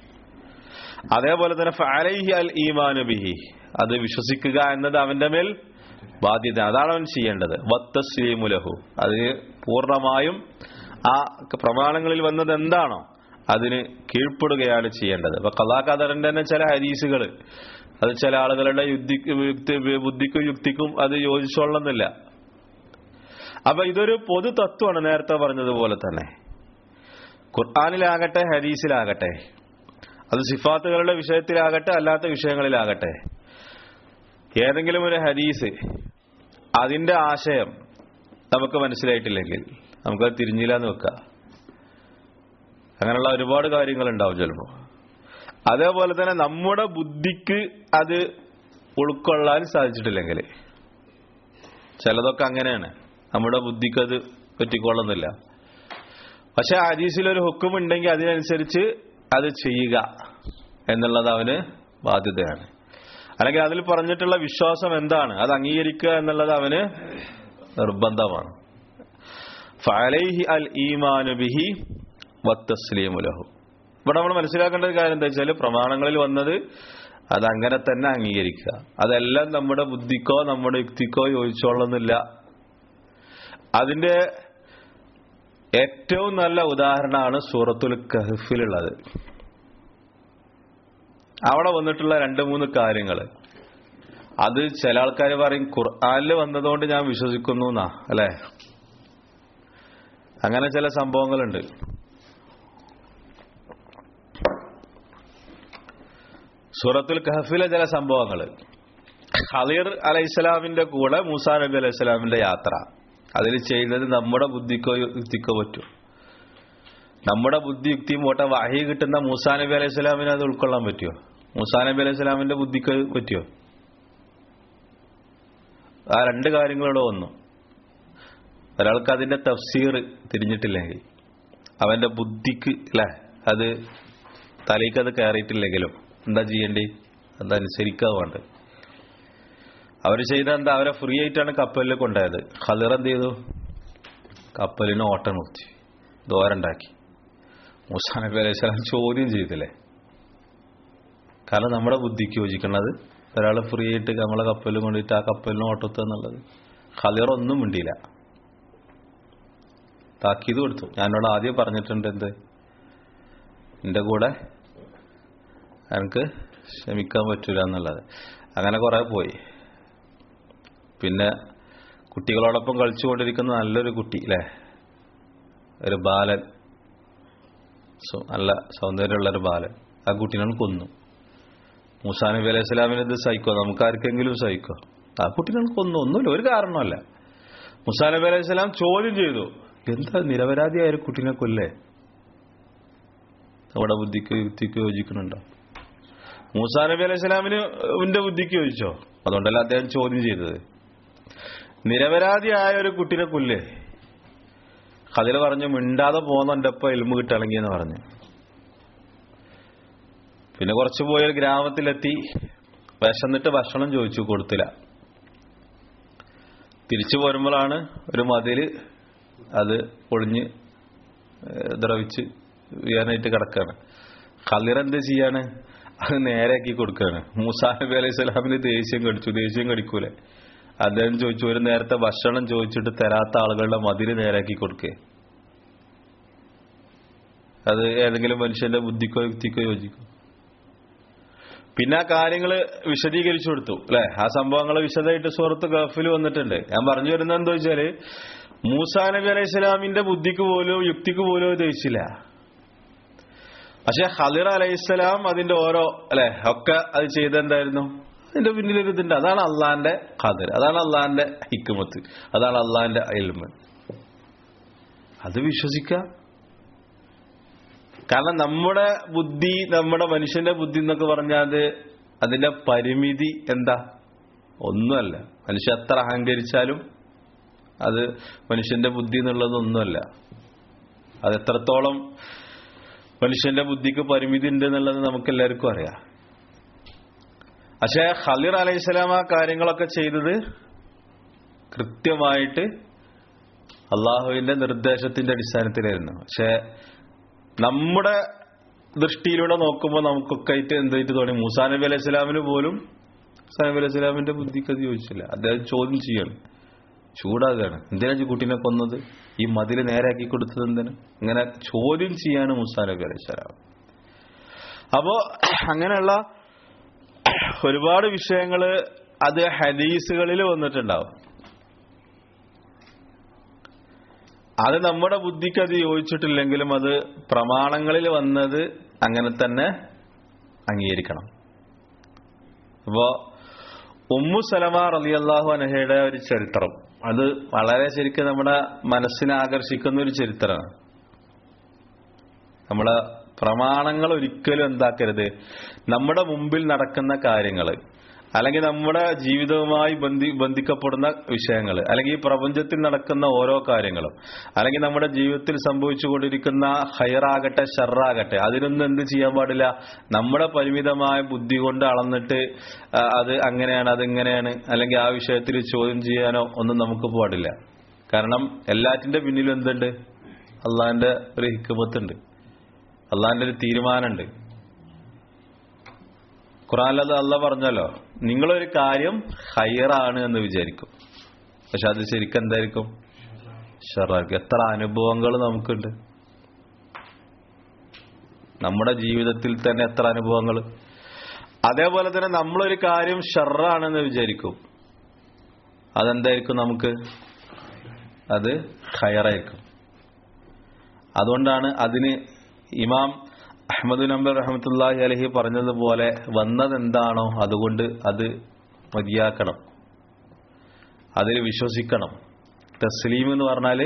A: അതേപോലെ തന്നെ ഫഅലൈഹി അൽ ഈമാനു ബിഹി അത് വിശ്വസിക്കുക എന്നത് അവന്റെ മേൽ ബാധ്യത അതാണ് അവൻ ചെയ്യേണ്ടത് വത്തസ്ലീമുലഹു അത് പൂർണ്ണമായും ആ പ്രമാണങ്ങളിൽ വന്നത് എന്താണോ അതിന് കീഴ്പ്പെടുകയാണ് ചെയ്യേണ്ടത് അപ്പൊ കലാകാതറിന്റെ തന്നെ ചില ഹരീസുകൾ അത് ചില ആളുകളുടെ യുദ്ധി ബുദ്ധിക്കും യുക്തിക്കും അത് യോജിച്ചോളന്നില്ല അപ്പൊ ഇതൊരു പൊതു തത്വമാണ് നേരത്തെ പറഞ്ഞതുപോലെ തന്നെ ഖുർആാനിലാകട്ടെ ഹരീസിലാകട്ടെ അത് സിഫാത്തുകളുടെ വിഷയത്തിലാകട്ടെ അല്ലാത്ത വിഷയങ്ങളിലാകട്ടെ ഏതെങ്കിലും ഒരു ഹദീസ് അതിന്റെ ആശയം നമുക്ക് മനസ്സിലായിട്ടില്ലെങ്കിൽ നമുക്കത് തിരിഞ്ഞില്ല എന്ന് വെക്കുക അങ്ങനെയുള്ള ഒരുപാട് കാര്യങ്ങൾ ഉണ്ടാവും ചിലപ്പോൾ അതേപോലെ തന്നെ നമ്മുടെ ബുദ്ധിക്ക് അത് ഉൾക്കൊള്ളാൻ സാധിച്ചിട്ടില്ലെങ്കിൽ ചിലതൊക്കെ അങ്ങനെയാണ് നമ്മുടെ ബുദ്ധിക്ക് അത് പറ്റിക്കൊള്ളുന്നില്ല പക്ഷെ ഹദീസിലൊരു ഹുക്കും ഉണ്ടെങ്കിൽ അതിനനുസരിച്ച് അത് ചെയ്യുക എന്നുള്ളത് അവന് ബാധ്യതയാണ് അല്ലെങ്കിൽ അതിൽ പറഞ്ഞിട്ടുള്ള വിശ്വാസം എന്താണ് അത് അംഗീകരിക്കുക എന്നുള്ളത് അവന് നിർബന്ധമാണ് ഫലൈഹി അൽ ഈമാനു ബിഹി വത്തസ്ലീമുലഹു ഇവിടെ നമ്മൾ മനസ്സിലാക്കേണ്ട ഒരു കാര്യം എന്താ വെച്ചാൽ പ്രമാണങ്ങളിൽ വന്നത് അത് അങ്ങനെ തന്നെ അംഗീകരിക്കുക അതെല്ലാം നമ്മുടെ ബുദ്ധിക്കോ നമ്മുടെ യുക്തിക്കോ യോജിച്ചോളുന്നില്ല അതിന്റെ ഏറ്റവും നല്ല ഉദാഹരണമാണ് സൂറത്തുൽ കഹഫിലുള്ളത് അവിടെ വന്നിട്ടുള്ള രണ്ട് മൂന്ന് കാര്യങ്ങൾ അത് ചില ആൾക്കാർ പറയും ഖുർആാനിൽ വന്നതുകൊണ്ട് ഞാൻ വിശ്വസിക്കുന്നു എന്നാ അല്ലെ അങ്ങനെ ചില സംഭവങ്ങളുണ്ട് സൂറത്തുൽ കഹഫിലെ ചില സംഭവങ്ങൾ ഖലീർ അലൈഹിസ്സലാമിന്റെ കൂടെ മൂസാ നബി അലൈഹിസ്സലാമിന്റെ യാത്ര അതിൽ ചെയ്യുന്നത് നമ്മുടെ ബുദ്ധിക്കോ യുക്തിക്കോ പറ്റും നമ്മുടെ ബുദ്ധി യുക്തിയും പോട്ടെ വഹി കിട്ടുന്ന മൂസാ നബി അലൈഹി സ്വലാമിന് അത് ഉൾക്കൊള്ളാൻ പറ്റുമോ മുസാ നബി അലൈഹി സ്വലാമിന്റെ ബുദ്ധിക്ക് അത് പറ്റിയോ ആ രണ്ട് കാര്യങ്ങളിവിടെ വന്നു ഒരാൾക്ക് അതിന്റെ തഫ്സീർ തിരിഞ്ഞിട്ടില്ലെങ്കിൽ അവന്റെ ബുദ്ധിക്ക് അല്ലെ അത് തലയ്ക്ക് അത് കയറിയിട്ടില്ലെങ്കിലും എന്താ ചെയ്യേണ്ടി അതനുസരിക്കുക വേണ്ടത് അവർ ചെയ്ത എന്താ അവരെ ഫ്രീ ആയിട്ടാണ് കപ്പലിൽ കൊണ്ടുപോയത് ഖലിർ എന്ത് ചെയ്തു കപ്പലിന് ഓട്ടം നിർത്തി ദോരണ്ടാക്കി മൂസാ നബി അലൈഹി സ്വലാം ചോദ്യം ചെയ്തില്ലേ കാരണം നമ്മുടെ ബുദ്ധിക്ക് യോജിക്കുന്നത് ഒരാൾ ഫ്രീ ആയിട്ട് നമ്മളെ കപ്പലിൽ കൊണ്ടിട്ട് ആ കപ്പലിന് ഓട്ടത്തുക എന്നുള്ളത് ഖലിർ ഒന്നും മിണ്ടിയില്ല താക്കീത് കൊടുത്തു ഞാനോട് ആദ്യം പറഞ്ഞിട്ടുണ്ട് എന്ത് എൻ്റെ കൂടെ എനിക്ക് ക്ഷമിക്കാൻ പറ്റൂല എന്നുള്ളത് അങ്ങനെ കുറെ പോയി പിന്നെ കുട്ടികളോടൊപ്പം കളിച്ചുകൊണ്ടിരിക്കുന്ന നല്ലൊരു കുട്ടി അല്ലേ ഒരു ബാലൻ സോ- നല്ല സൗന്ദര്യമുള്ളൊരു ബാലൻ ആ കുട്ടീനെ കൊന്നു മൂസാ നബി അലൈഹി സ്വലാമിന് ഇത് സഹിക്കോ നമുക്ക് ആർക്കെങ്കിലും സഹിക്കോ ആ കുട്ടീനെ കൊന്നു ഒന്നുമില്ല ഒരു കാരണമല്ല മുസാ നബി അലൈഹി സ്വലാം ചോദ്യം ചെയ്തു എന്താ നിരപരാധിയായ ഒരു കുട്ടീനെ കൊല്ലേ നമ്മുടെ ബുദ്ധിക്ക് യുക്തിക്ക് യോജിക്കുന്നുണ്ടോ മൂസാ നബി അലൈഹി സ്വലാമിന് ഉന്റെ ബുദ്ധിക്ക് യോജിച്ചോ അതുകൊണ്ടല്ല അദ്ദേഹം ചോദ്യം ചെയ്തത് നിരപരാധിയായ ഒരു കുട്ടീനെ കൊല്ലേ അതിൽ പറഞ്ഞു മിണ്ടാതെ പോകുന്നുണ്ട് ഇപ്പൊ എൽമ് കിട്ടണമെങ്കിൽ എന്ന് പറഞ്ഞു പിന്നെ കുറച്ച് പോയ ഒരു ഗ്രാമത്തിലെത്തി വിശന്നിട്ട് ഭക്ഷണം ചോദിച്ചു കൊടുത്തില്ല തിരിച്ചു പോരുമ്പോഴാണ് ഒരു മതില് അത് പൊളിഞ്ഞ് ഏഹ്, ദ്രവിച്ച് വീഴാനായിട്ട് കിടക്കാണ് ഖലിർ എന്ത് ചെയ്യാണ് അത് നേരെയാക്കി കൊടുക്കാണ് മൂസാ നബി അലൈഹി സ്വലാമിന് ദേഷ്യം കടിച്ചു ദേഷ്യം കടിക്കൂലേ അദ്ദേഹം ചോദിച്ചു ഒരു നേരത്തെ ഭക്ഷണം ചോദിച്ചിട്ട് തരാത്ത ആളുകളുടെ മതില് നേരാക്കി കൊടുക്കേ അത് ഏതെങ്കിലും മനുഷ്യന്റെ ബുദ്ധിക്കോ യുക്തിക്കോ യോജിക്കും പിന്നെ ആ കാര്യങ്ങൾ വിശദീകരിച്ചു കൊടുത്തു അല്ലെ ആ സംഭവങ്ങൾ വിശദമായിട്ട് സുഹൃത്ത് ഗൾഫിൽ വന്നിട്ടുണ്ട് ഞാൻ പറഞ്ഞു വരുന്നത് എന്താ വെച്ചാല് മൂസാ നബി അലൈഹി സ്വലാമിന്റെ ബുദ്ധിക്ക് പോലും യുക്തിക്ക് പോലും ഇത് ദഹിച്ചില്ല പക്ഷെ ഹലിർ അലൈഹിസ്സലാം അതിന്റെ ഓരോ അല്ലെ ഒക്കെ അത് ചെയ്തെന്തായിരുന്നു അതിന്റെ പിന്നിലൊരു ഇതുണ്ട് അതാണ് അള്ളാന്റെ ഖദർ അതാണ് അള്ളാന്റെ ഹിക്കുമത്ത് അതാണ് അള്ളാന്റെ അയൽമ അത് വിശ്വസിക്കുക കാരണം നമ്മുടെ ബുദ്ധി നമ്മുടെ മനുഷ്യന്റെ ബുദ്ധി എന്നൊക്കെ പറഞ്ഞാൽ അത് അതിന്റെ പരിമിതി എന്താ ഒന്നുമല്ല മനുഷ്യ എത്ര അഹങ്കരിച്ചാലും അത് മനുഷ്യന്റെ ബുദ്ധി എന്നുള്ളത് ഒന്നുമല്ല അത് എത്രത്തോളം മനുഷ്യന്റെ ബുദ്ധിക്ക് പരിമിതി ഉണ്ട് എന്നുള്ളത് നമുക്ക് എല്ലാവർക്കും അറിയാം പക്ഷേ ഖലിർ അലൈഹിസ്സലാം ആ കാര്യങ്ങളൊക്കെ ചെയ്തത് കൃത്യമായിട്ട് അള്ളാഹുവിന്റെ നിർദ്ദേശത്തിന്റെ അടിസ്ഥാനത്തിലായിരുന്നു പക്ഷേ നമ്മുടെ ദൃഷ്ടിയിലൂടെ നോക്കുമ്പോൾ നമുക്കൊക്കെ ആയിട്ട് എന്തായിട്ട് തോന്നി മൂസാ നബി അലൈഹി സ്വലാമിന് പോലും മൂസാ നബി അലൈഹി സ്വലാമിന്റെ ബുദ്ധിക്ക് അത് ചോദിച്ചില്ല അദ്ദേഹം ചോദ്യം ചെയ്യാണ് ചൂടാകുകയാണ് എന്തിനാ ഈ കുട്ടീനെ കൊന്നത് ഈ മതില് നേരാക്കി കൊടുത്തത് എന്തിന് ഇങ്ങനെ ചോദ്യം ചെയ്യാണ് മുസാ നബി അലൈഹി സ്വലാം അപ്പോ അങ്ങനെയുള്ള ഒരുപാട് വിഷയങ്ങള് അത് ഹദീസുകളിൽ വന്നിട്ടുണ്ടാവും അത് നമ്മുടെ ബുദ്ധിക്ക് അത് യോജിച്ചിട്ടില്ലെങ്കിലും അത് പ്രമാണങ്ങളിൽ വന്നത് അങ്ങനെ തന്നെ അംഗീകരിക്കണം അപ്പോ ഉമ്മു സലമ റലിയല്ലാഹു അനഹയുടെ ഒരു ചരിത്രം അത് വളരെ ശരിക്കും നമ്മുടെ മനസ്സിനെ ആകർഷിക്കുന്ന ഒരു ചരിത്രമാണ് നമ്മളെ പ്രമാണങ്ങൾ ഒരിക്കലും എന്താക്കരുത് നമ്മുടെ മുമ്പിൽ നടക്കുന്ന കാര്യങ്ങൾ അല്ലെങ്കിൽ നമ്മുടെ ജീവിതവുമായി ബന്ധി ബന്ധിക്കപ്പെടുന്ന വിഷയങ്ങൾ അല്ലെങ്കിൽ ഈ പ്രപഞ്ചത്തിൽ നടക്കുന്ന ഓരോ കാര്യങ്ങളും അല്ലെങ്കിൽ നമ്മുടെ ജീവിതത്തിൽ സംഭവിച്ചുകൊണ്ടിരിക്കുന്ന ഹയറാകട്ടെ ഷെറാകട്ടെ അതിനൊന്നും എന്ത് ചെയ്യാൻ പാടില്ല നമ്മുടെ പരിമിതമായ ബുദ്ധി കൊണ്ട് അളന്നിട്ട് ആ, അത് അങ്ങനെയാണ് അതിങ്ങനെയാണ് അല്ലെങ്കിൽ ആ വിഷയത്തിൽ ചോദ്യം ചെയ്യാനോ ഒന്നും നമുക്ക് പാടില്ല കാരണം എല്ലാറ്റിന്റെ പിന്നിലും എന്തുണ്ട് അള്ളാന്റെ ഒരു ഹിക്കുമത്തുണ്ട് അള്ളാന്റെ ഒരു തീരുമാനമുണ്ട് ഖുറാനിലത് അല്ല പറഞ്ഞല്ലോ നിങ്ങളൊരു കാര്യം ഹയറാണ് എന്ന് വിചാരിക്കും പക്ഷെ അത് ശരിക്കും എന്തായിരിക്കും ഷെറായിരിക്കും എത്ര അനുഭവങ്ങൾ നമുക്കുണ്ട് നമ്മുടെ ജീവിതത്തിൽ തന്നെ എത്ര അനുഭവങ്ങൾ അതേപോലെ തന്നെ നമ്മളൊരു കാര്യം ഷെറാണെന്ന് വിചാരിക്കും അതെന്തായിരിക്കും നമുക്ക് അത് ഹയറായിരിക്കും അതുകൊണ്ടാണ് അതിന് ഇമാം അഹമ്മദ് നമ്പർ റഹമത്തുല്ലാഹി അലഹി പറഞ്ഞതുപോലെ വന്നതെന്താണോ അതുകൊണ്ട് അത് മതിയാക്കണം അതിൽ വിശ്വസിക്കണം തസ്ലീം എന്ന് പറഞ്ഞാൽ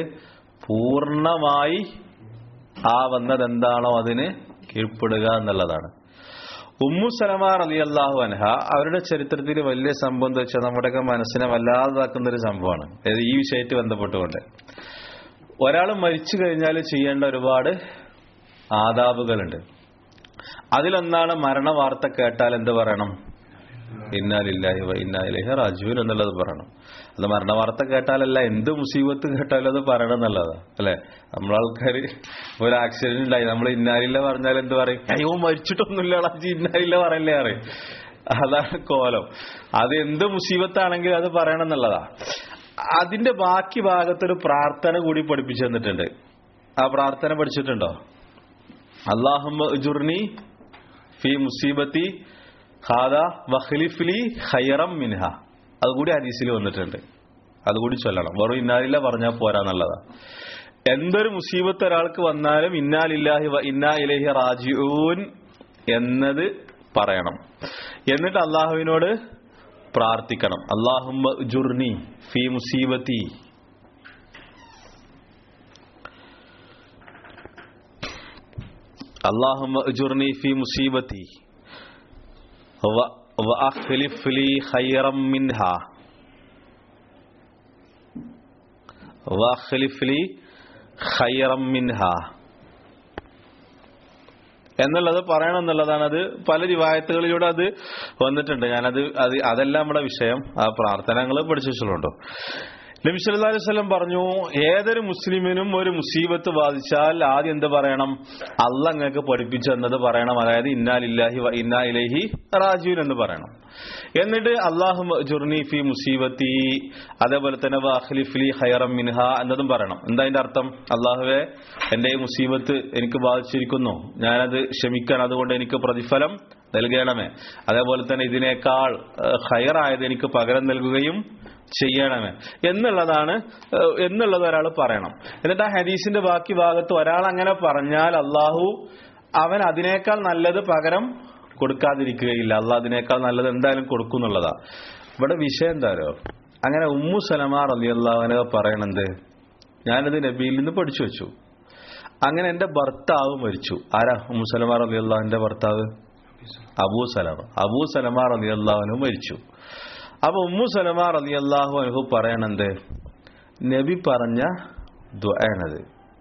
A: പൂർണ്ണമായി ആ വന്നതെന്താണോ അതിന് കീഴ്പ്പെടുക എന്നുള്ളതാണ് ഉമ്മു സലമാർ അലി അള്ളാഹു അൻഹ അവരുടെ ചരിത്രത്തിൽ വലിയ സംഭവം എന്താ വെച്ചാൽ നമ്മുടെയൊക്കെ മനസ്സിനെ വല്ലാതാക്കുന്ന ഒരു സംഭവമാണ് അതായത് ഈ വിഷയമായിട്ട് ബന്ധപ്പെട്ടുകൊണ്ട് ഒരാൾ മരിച്ചു കഴിഞ്ഞാൽ ചെയ്യേണ്ട ഒരുപാട് ആദാബുകളുണ്ട് അതിലൊന്നാണ് മരണ വാർത്ത കേട്ടാൽ എന്ത് പറയണം ഇന്നാലില്ലാഹി വ ഇന്നാലിഹി റാജുവിൻ എന്നുള്ളത് പറയണം അത് മരണ വാർത്ത കേട്ടാലല്ല എന്ത് മുസീബത്ത് കേട്ടാലും അത് പറയണം എന്നുള്ളതാ അല്ലെ നമ്മളാൾക്കാർ ഒരു ആക്സിഡന്റ് ഉണ്ടായി നമ്മൾ ഇന്നാലില്ല പറഞ്ഞാൽ എന്ത് പറയും അയ്യോ മരിച്ചിട്ടൊന്നുമില്ല അജി ഇന്നാലില്ല പറയല്ലേ പറയും അതാണ് കോലം അത് എന്ത് മുസീബത്താണെങ്കിലും അത് പറയണം എന്നുള്ളതാ അതിന്റെ ബാക്കി ഭാഗത്തൊരു പ്രാർത്ഥന കൂടി പഠിപ്പിച്ചു തന്നിട്ടുണ്ട് ആ പ്രാർത്ഥന പഠിച്ചിട്ടുണ്ടോ അള്ളാഹുമ്മ ഉജുർനി ഫി മുസീബത്തി ഹാദ വഖ്ലിഫ്ലി ഖൈറം മിൻഹ അതുകൂടി ഹദീസിൽ വന്നിട്ടുണ്ട് അതുകൂടി ചൊല്ലണം വെറും ഇന്നാലില്ല പറഞ്ഞാൽ പോരാന്നുള്ളതാ എന്തൊരു മുസീബത്ത് ഒരാൾക്ക് വന്നാലും ഇന്നാലില്ലാഹി വ ഇന്നാ ഇലൈഹി റാജിഊൻ എന്നത് പറയണം എന്നിട്ട് അള്ളാഹുവിനോട് പ്രാർത്ഥിക്കണം അള്ളാഹുമ്മ ജുർനി ഫി മുസീബത്തി اللهم اجرني في مصيبتي و- واخلف لي خيرا منها واخلف لي خيرا منها എന്നുള്ളത് പറയണം എന്നുള്ളതാണ് അത് പല റിവായത്തുകളിലൂടെ അത് വന്നിട്ടുണ്ട് ഞാനത് അത് അതെല്ലാം നമ്മുടെ വിഷയം ആ പ്രാർത്ഥനകൾ പഠിച്ചു വെച്ചിട്ടുണ്ടോ നബി സല്ലല്ലാഹു അലൈഹി വസല്ലം പറഞ്ഞു ഏതൊരു മുസ്ലിമിനും ഒരു മുസീബത്ത് ബാധിച്ചാൽ ആദ്യം എന്ത് പറയണം അല്ല അങ്ങക്ക് പഠിപ്പിച്ചു എന്നത് പറയണം അതായത് ഇന്നാലില്ലാഹി വ ഇന്നാ ഇലൈഹി റാജീൻ എന്ന് പറയണം എന്നിട്ട് അള്ളാഹു ജുർനി ഫി മുസീബത്തി അതേപോലെ തന്നെ വാഖ്ലിഫ്ലി ഹൈറം മിൻഹ എന്നതും പറയണം എന്താ അതിന്റെ അർത്ഥം അള്ളാഹുവെ എന്റെ ഈ മുസീബത്ത് എനിക്ക് ബാധിച്ചിരിക്കുന്നു ഞാനത് ക്ഷമിക്കാൻ അതുകൊണ്ട് എനിക്ക് പ്രതിഫലം നൽകണമേ അതേപോലെ തന്നെ ഇതിനേക്കാൾ ഏഹ്, ഹൈറായത് എനിക്ക് പകരം നൽകുകയും ചെയ്യണമേ എന്നുള്ളതാണ് ഏഹ്, എന്നുള്ളത് ഒരാൾ പറയണം എന്നിട്ട് ആ ഹദീസിന്റെ ബാക്കി ഭാഗത്ത് ഒരാൾ അങ്ങനെ പറഞ്ഞാൽ അള്ളാഹു അവൻ അതിനേക്കാൾ നല്ലത് പകരം കൊടുക്കാതിരിക്കുകയില്ല അള്ളാഹ് അതിനേക്കാൾ നല്ലത് എന്തായാലും കൊടുക്കും എന്നുള്ളതാ ഇവിടെ വിഷയം എന്താരോ അങ്ങനെ ഉമ്മു സലമാർ അലി അള്ളാഹുനെ പറയണത് ഞാനത് നബിയിൽ നിന്ന് പഠിച്ചു വെച്ചു അങ്ങനെ എന്റെ ഭർത്താവ് മരിച്ചു ആരാ ഉമ്മു സലമാർ അലി അള്ളാഹുന്റെ ഭർത്താവ് അബൂ സലമ അബൂ സലമാർ അലി അള്ളാഹുനു മരിച്ചു അപ്പൊ ഉമ്മു സലമാർ അലി അള്ളാഹു അനുഹു പറയണത് നബി പറഞ്ഞ ദ്വയാണത്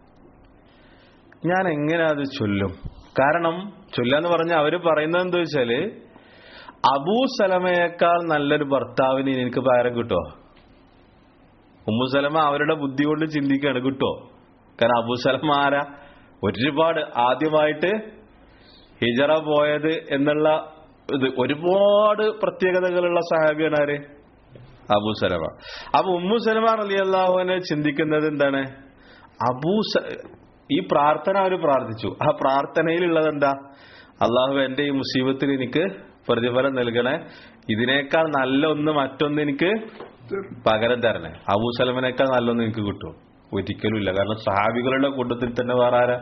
A: ഞാൻ എങ്ങനെ അത് ചൊല്ലും കാരണം ചൊല്ലാന്ന് പറഞ്ഞ അവര് പറയുന്നത് എന്താ വെച്ചാല് അബൂ സലമയേക്കാൾ നല്ലൊരു ഭർത്താവിന് എനിക്ക് പകരം കിട്ടുമോ ഉമ്മു സലമ അവരുടെ ബുദ്ധി കൊണ്ട് ചിന്തിക്കാണ് കിട്ടുമോ കാരണം അബൂ സലമ ആരാ ഒരുപാട് ആദ്യമായിട്ട് ഹിജറ പോയത് എന്നുള്ള ഇത് ഒരുപാട് പ്രത്യേകതകളുള്ള സഹാബിയാണ് ആര് അബൂ സലമ അപ്പൊ ഉമ്മു സലമ അലി അള്ളാഹുവിനെ ചിന്തിക്കുന്നത് എന്താണ് അബൂ സ- ഈ പ്രാർത്ഥന അവർ പ്രാർത്ഥിച്ചു ആ പ്രാർത്ഥനയിലുള്ളത് എന്താ അള്ളാഹു എന്റെ ഈ മുസീബത്തിൽ എനിക്ക് പ്രതിഫലം നൽകണേ ഇതിനേക്കാൾ നല്ല ഒന്ന് മറ്റൊന്ന് എനിക്ക് പകരം തരണേ അബൂ സലമിനേക്കാൾ നല്ലൊന്ന് എനിക്ക് കിട്ടും ഒരിക്കലും ഇല്ല കാരണം സഹാബികളുടെ കൂട്ടത്തിൽ തന്നെ വേറെ ആരാ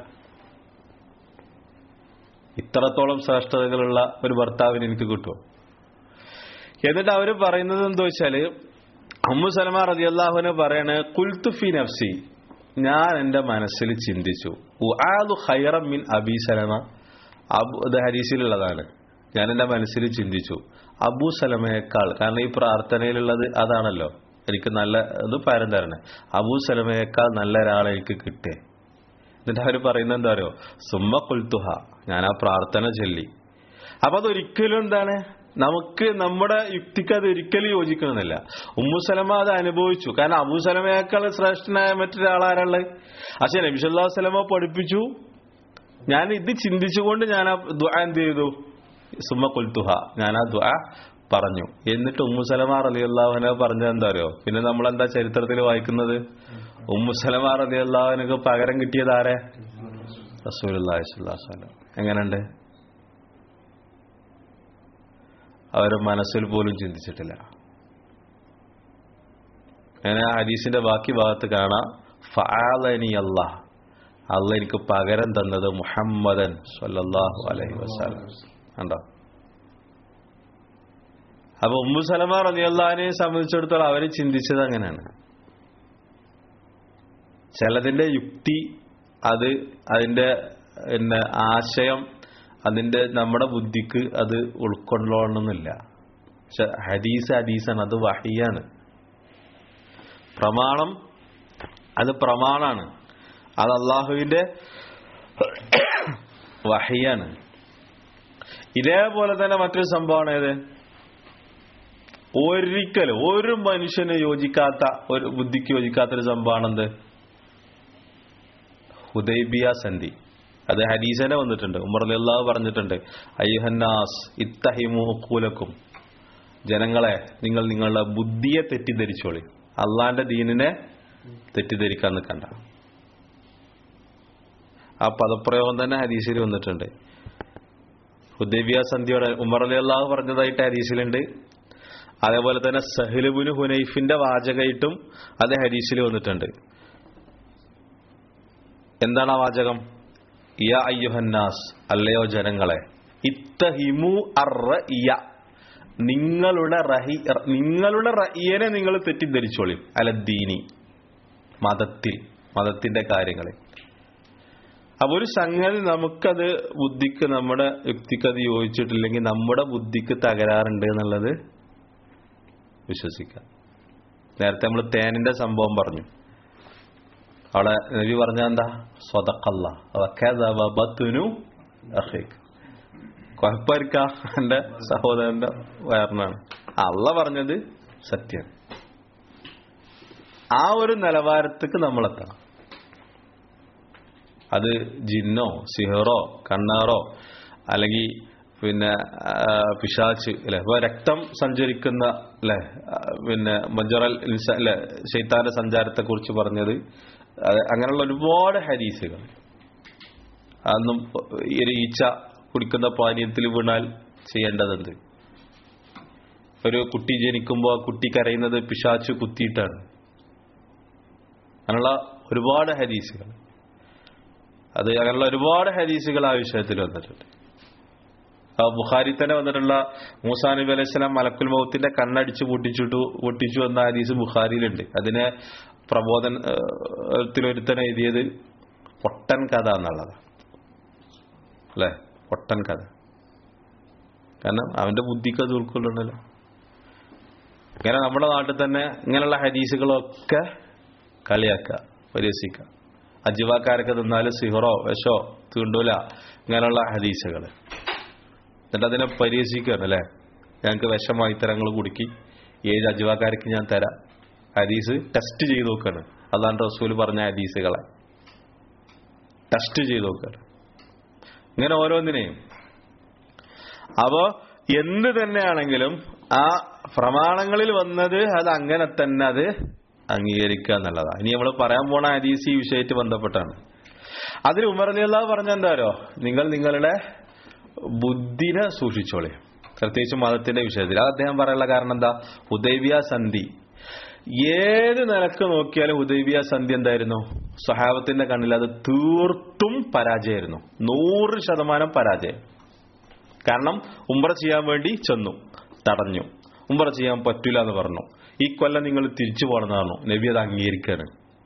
A: ഇത്രത്തോളം ശ്രേഷ്ഠതകളുള്ള ഒരു ഭർത്താവിന് എനിക്ക് കിട്ടും എന്നിട്ട് അവര് പറയുന്നത് എന്താ വെച്ചാല് അമ്മു സലമ റതി അള്ളാഹുവിന് പറയണ് കുൽത്തുഫി നഫ്സി ഞാൻ എന്റെ മനസ്സിൽ ചിന്തിച്ചു ഉആദു ഖൈറം മിൻ അബി സലമ അബു ഇത് ഹരീസിലുള്ളതാണ് ഞാൻ എന്റെ മനസ്സിൽ ചിന്തിച്ചു അബൂ സലമയേക്കാൾ കാരണം ഈ പ്രാർത്ഥനയിലുള്ളത് അതാണല്ലോ എനിക്ക് നല്ല ഇത് പരം തരണേ അബൂ സലമയേക്കാൾ നല്ല ഒരാളെ എനിക്ക് കിട്ടേ എന്നിട്ട് അവര് പറയുന്നത് എന്താ അറിയോ സുമ്മ കുൽത്തുഹ ഞാൻ ആ പ്രാർത്ഥന ചൊല്ലി അപ്പൊ അതൊരിക്കലും എന്താണ് നമുക്ക് നമ്മുടെ യുക്തിക്ക് അത് ഒരിക്കലും യോജിക്കണമെന്നില്ല ഉമ്മുസലമ അത് അനുഭവിച്ചു കാരണം അബൂസലമയേക്കാൾ ശ്രേഷ്ഠനായ മറ്റൊരാളാരുള്ളത് പക്ഷെ നബിസല്ലാ സ്വലമ പഠിപ്പിച്ചു ഞാൻ ഇത് ചിന്തിച്ചുകൊണ്ട് ഞാൻ ആ ദുആ എന്ത് ചെയ്തു സുമ്മ കുൽത്തുഹ ഞാൻ ആ ദുആ പറഞ്ഞു എന്നിട്ട് ഉമ്മുസലമാർ അലി അള്ളാഹുനെ പറഞ്ഞത് എന്താ അറിയോ പിന്നെ നമ്മളെന്താ ചരിത്രത്തിൽ വായിക്കുന്നത് ഉമ്മുസലമാർ അലി അള്ളാഹുനക്ക് പകരം കിട്ടിയത് ആരെ റസൂലുള്ളാഹി സ്വല്ലല്ലാഹു അലൈഹി വസല്ലം എങ്ങനെയുണ്ട് അവർ മനസ്സിൽ പോലും ചിന്തിച്ചിട്ടില്ല അങ്ങനെ ആ ഹദീസിന്റെ ബാക്കി ഭാഗത്ത് കാണാം ഫഅലനി അല്ലാഹ് അല്ല എനിക്ക് പകരം തന്നത് മുഹമ്മദൻ സല്ലല്ലാഹു അലൈഹി വസല്ലം കണ്ടോ അപ്പൊ ഉമ്മു സലമ റളിയല്ലാഹിനെ സംബന്ധിച്ചിടത്തോളം അവര് ചിന്തിച്ചത് അങ്ങനെയാണ് ചിലതിന്റെ യുക്തി അത് അതിന്റെ പിന്നെ ആശയം അതിന്റെ നമ്മുടെ ബുദ്ധിക്ക് അത് ഉൾക്കൊള്ളണമെന്നില്ല പക്ഷെ ഹദീസ് ഹദീസാണ് അത് വഹിയാണ് പ്രമാണം അത് പ്രമാണാണ് അത് അള്ളാഹുവിന്റെ വഹിയാണ് ഇതേപോലെ തന്നെ മറ്റൊരു സംഭവമാണ് ഏത് ഒരിക്കലും ഒരു മനുഷ്യന് യോജിക്കാത്ത ഒരു ബുദ്ധിക്ക് യോജിക്കാത്ത ഒരു സംഭവമാണ് എന്ത് ഹുദൈബിയ സന്ധി അത് ഹദീസനെ വന്നിട്ടുണ്ട് ഉമർ അള്ളാഹു പറഞ്ഞിട്ടുണ്ട് അയ്യുഹന്നാസ് ഇത്തഹിമു കൂലക്കും ജനങ്ങളെ നിങ്ങൾ നിങ്ങളുടെ ബുദ്ധിയെ തെറ്റിദ്ധരിച്ചോളി അള്ളാന്റെ ദീനിനെ തെറ്റിദ്ധരിക്കാൻ നിൽക്കണ്ട ആ പദപ്രയോഗം തന്നെ ഹദീസിൽ വന്നിട്ടുണ്ട് ഹുദൈബിയ സന്ധിയോടെ ഉമർ അലി അള്ളാഹു പറഞ്ഞതായിട്ട് ഹദീസിലുണ്ട് അതേപോലെ തന്നെ സഹ്ലുബുന് ഹുനൈഫിന്റെ വാചകമായിട്ടും അത് ഹദീസിൽ വന്നിട്ടുണ്ട് എന്താണ് ആ വാചകം യ അയ്യുഹന്നാസ് അല്ലയോ ജനങ്ങളെ ഇത്തഹിമു അറഇയ നിങ്ങളുടെ റഹി നിങ്ങളുടെ റഹിയനെ നിങ്ങൾ തെറ്റിദ്ധരിച്ചോളി അലദ്ദീനി മതത്തിൽ മതത്തിന്റെ കാര്യങ്ങളിൽ അപ്പൊ ഒരു സംഗതി നമുക്കത് ബുദ്ധിക്ക് നമ്മുടെ യുക്തിക്ക് അത് യോജിച്ചിട്ടില്ലെങ്കിൽ നമ്മുടെ ബുദ്ധിക്ക് തകരാറുണ്ട് എന്നുള്ളത് വിശ്വസിക്കാം നേരത്തെ നമ്മൾ തേനിന്റെ സംഭവം പറഞ്ഞു അവിടെ നബി പറഞ്ഞ എന്താ സ്വതക്കല്ല ബത്തുനു അഹീഖ് കുഴപ്പമിരിക്ക എന്റെ സഹോദരന്റെ വയറിനാണ് അള്ള പറഞ്ഞത് സത്യം ആ ഒരു നിലവാരത്തേക്ക് നമ്മളെത്തണം അത് ജിന്നോ സിഹറോ കണ്ണാറോ അല്ലെങ്കിൽ പിന്നെ ആ, പിശാച്ച് അല്ലെ ഇപ്പൊ രക്തം സഞ്ചരിക്കുന്ന അല്ലെ ആ, പിന്നെ മജറൽ ഇൻസ- അല്ലെ ശൈത്താന്റെ സഞ്ചാരത്തെ കുറിച്ച് പറഞ്ഞത് അത് അങ്ങനെയുള്ള ഒരുപാട് ഹരീസുകൾ അതൊന്നും ഈ ഒരു ഈച്ച കുടിക്കുന്ന പാനീയത്തിൽ വീണാൽ ചെയ്യേണ്ടതുണ്ട് ഒരു കുട്ടി ജനിക്കുമ്പോൾ ആ കുട്ടി കരയുന്നത് പിശാച്ച് കുത്തിയിട്ടാണ് അങ്ങനെയുള്ള ഒരുപാട് ഹരീസുകൾ അത് അങ്ങനെയുള്ള ഒരുപാട് ഹദീസുകൾ ആ വിഷയത്തിൽ വന്നിട്ടുണ്ട് ആ ബുഖാരി തന്നെ വന്നിട്ടുള്ള മൂസാ നബി അലൈഹി സ്വലാം മലക്കുൽ മൗത്തിന്റെ കണ്ണടിച്ച് പൊട്ടിച്ചിട്ടു പൊട്ടിച്ചു എന്ന ഹദീസ് ബുഖാരിയിലുണ്ട് അതിനെ പ്രബോധനത്തിലൊരുത്തനെ എഴുതിയത് പൊട്ടൻ കഥ എന്നുള്ളതാണ് അല്ലെ പൊട്ടൻ കഥ കാരണം അവന്റെ ബുദ്ധിക്ക് അത് ഉൾക്കൊള്ളണല്ലോ ഇങ്ങനെ നമ്മുടെ നാട്ടിൽ തന്നെ ഇങ്ങനെയുള്ള ഹദീസുകളൊക്കെ കളിയാക്കുക പരിഹസിക്കുക അജിവാക്കാരൊക്കെ തിന്നാല് സിഹറോ വിഷോ തീണ്ടൂല ഇങ്ങനെയുള്ള ഹദീസുകൾ എന്നിട്ട് അതിനെ പരിഹസിക്കുകയാണ് അല്ലേ ഞങ്ങൾക്ക് വിഷമായി തരങ്ങൾ കുടുക്കി ഏഴ് അജിവാക്കാർക്ക് ഞാൻ തരാം ഹദീസ് ടെസ്റ്റ് ചെയ്ത് നോക്കാണ് അതാണ് റസൂൽ പറഞ്ഞ ഹദീസുകളെ ടെസ്റ്റ് ചെയ്ത് നോക്കാണ് ഇങ്ങനെ ഓരോന്നിനെയും അപ്പോ എന്ത് തന്നെയാണെങ്കിലും ആ പ്രമാണങ്ങളിൽ വന്നത് അത് അങ്ങനെ തന്നെ അത് അംഗീകരിക്കുക എന്നുള്ളതാണ് ഇനി നമ്മൾ പറയാൻ പോണ ഹദീസ് ഈ വിഷയമായിട്ട് ബന്ധപ്പെട്ടാണ് അതിൽ ഉമർ അലി അള്ളാഹ് പറഞ്ഞ എന്താരോ നിങ്ങൾ നിങ്ങളുടെ ബുദ്ധിനെ സൂക്ഷിച്ചോളി പ്രത്യേകിച്ച് മതത്തിന്റെ വിഷയത്തിൽ അത് അദ്ദേഹം പറയാനുള്ള കാരണം എന്താ ഉദൈവ്യ സന്ധി ഏത് നിലക്ക് നോക്കിയാലും ഉദൈവ്യ സന്ധി എന്തായിരുന്നു സ്വഹാബത്തിന്റെ കണ്ണിൽ അത് തീർത്തും പരാജയമായിരുന്നു നൂറ് ശതമാനം പരാജയം കാരണം ഉംറ ചെയ്യാൻ വേണ്ടി ചെന്നു തടഞ്ഞു ഉംറ ചെയ്യാൻ പറ്റൂല എന്ന് പറഞ്ഞു ഈ കൊല്ലം നിങ്ങൾ തിരിച്ചു പോകണമെന്ന് പറഞ്ഞു നബി അത് അംഗീകരിക്കാണ്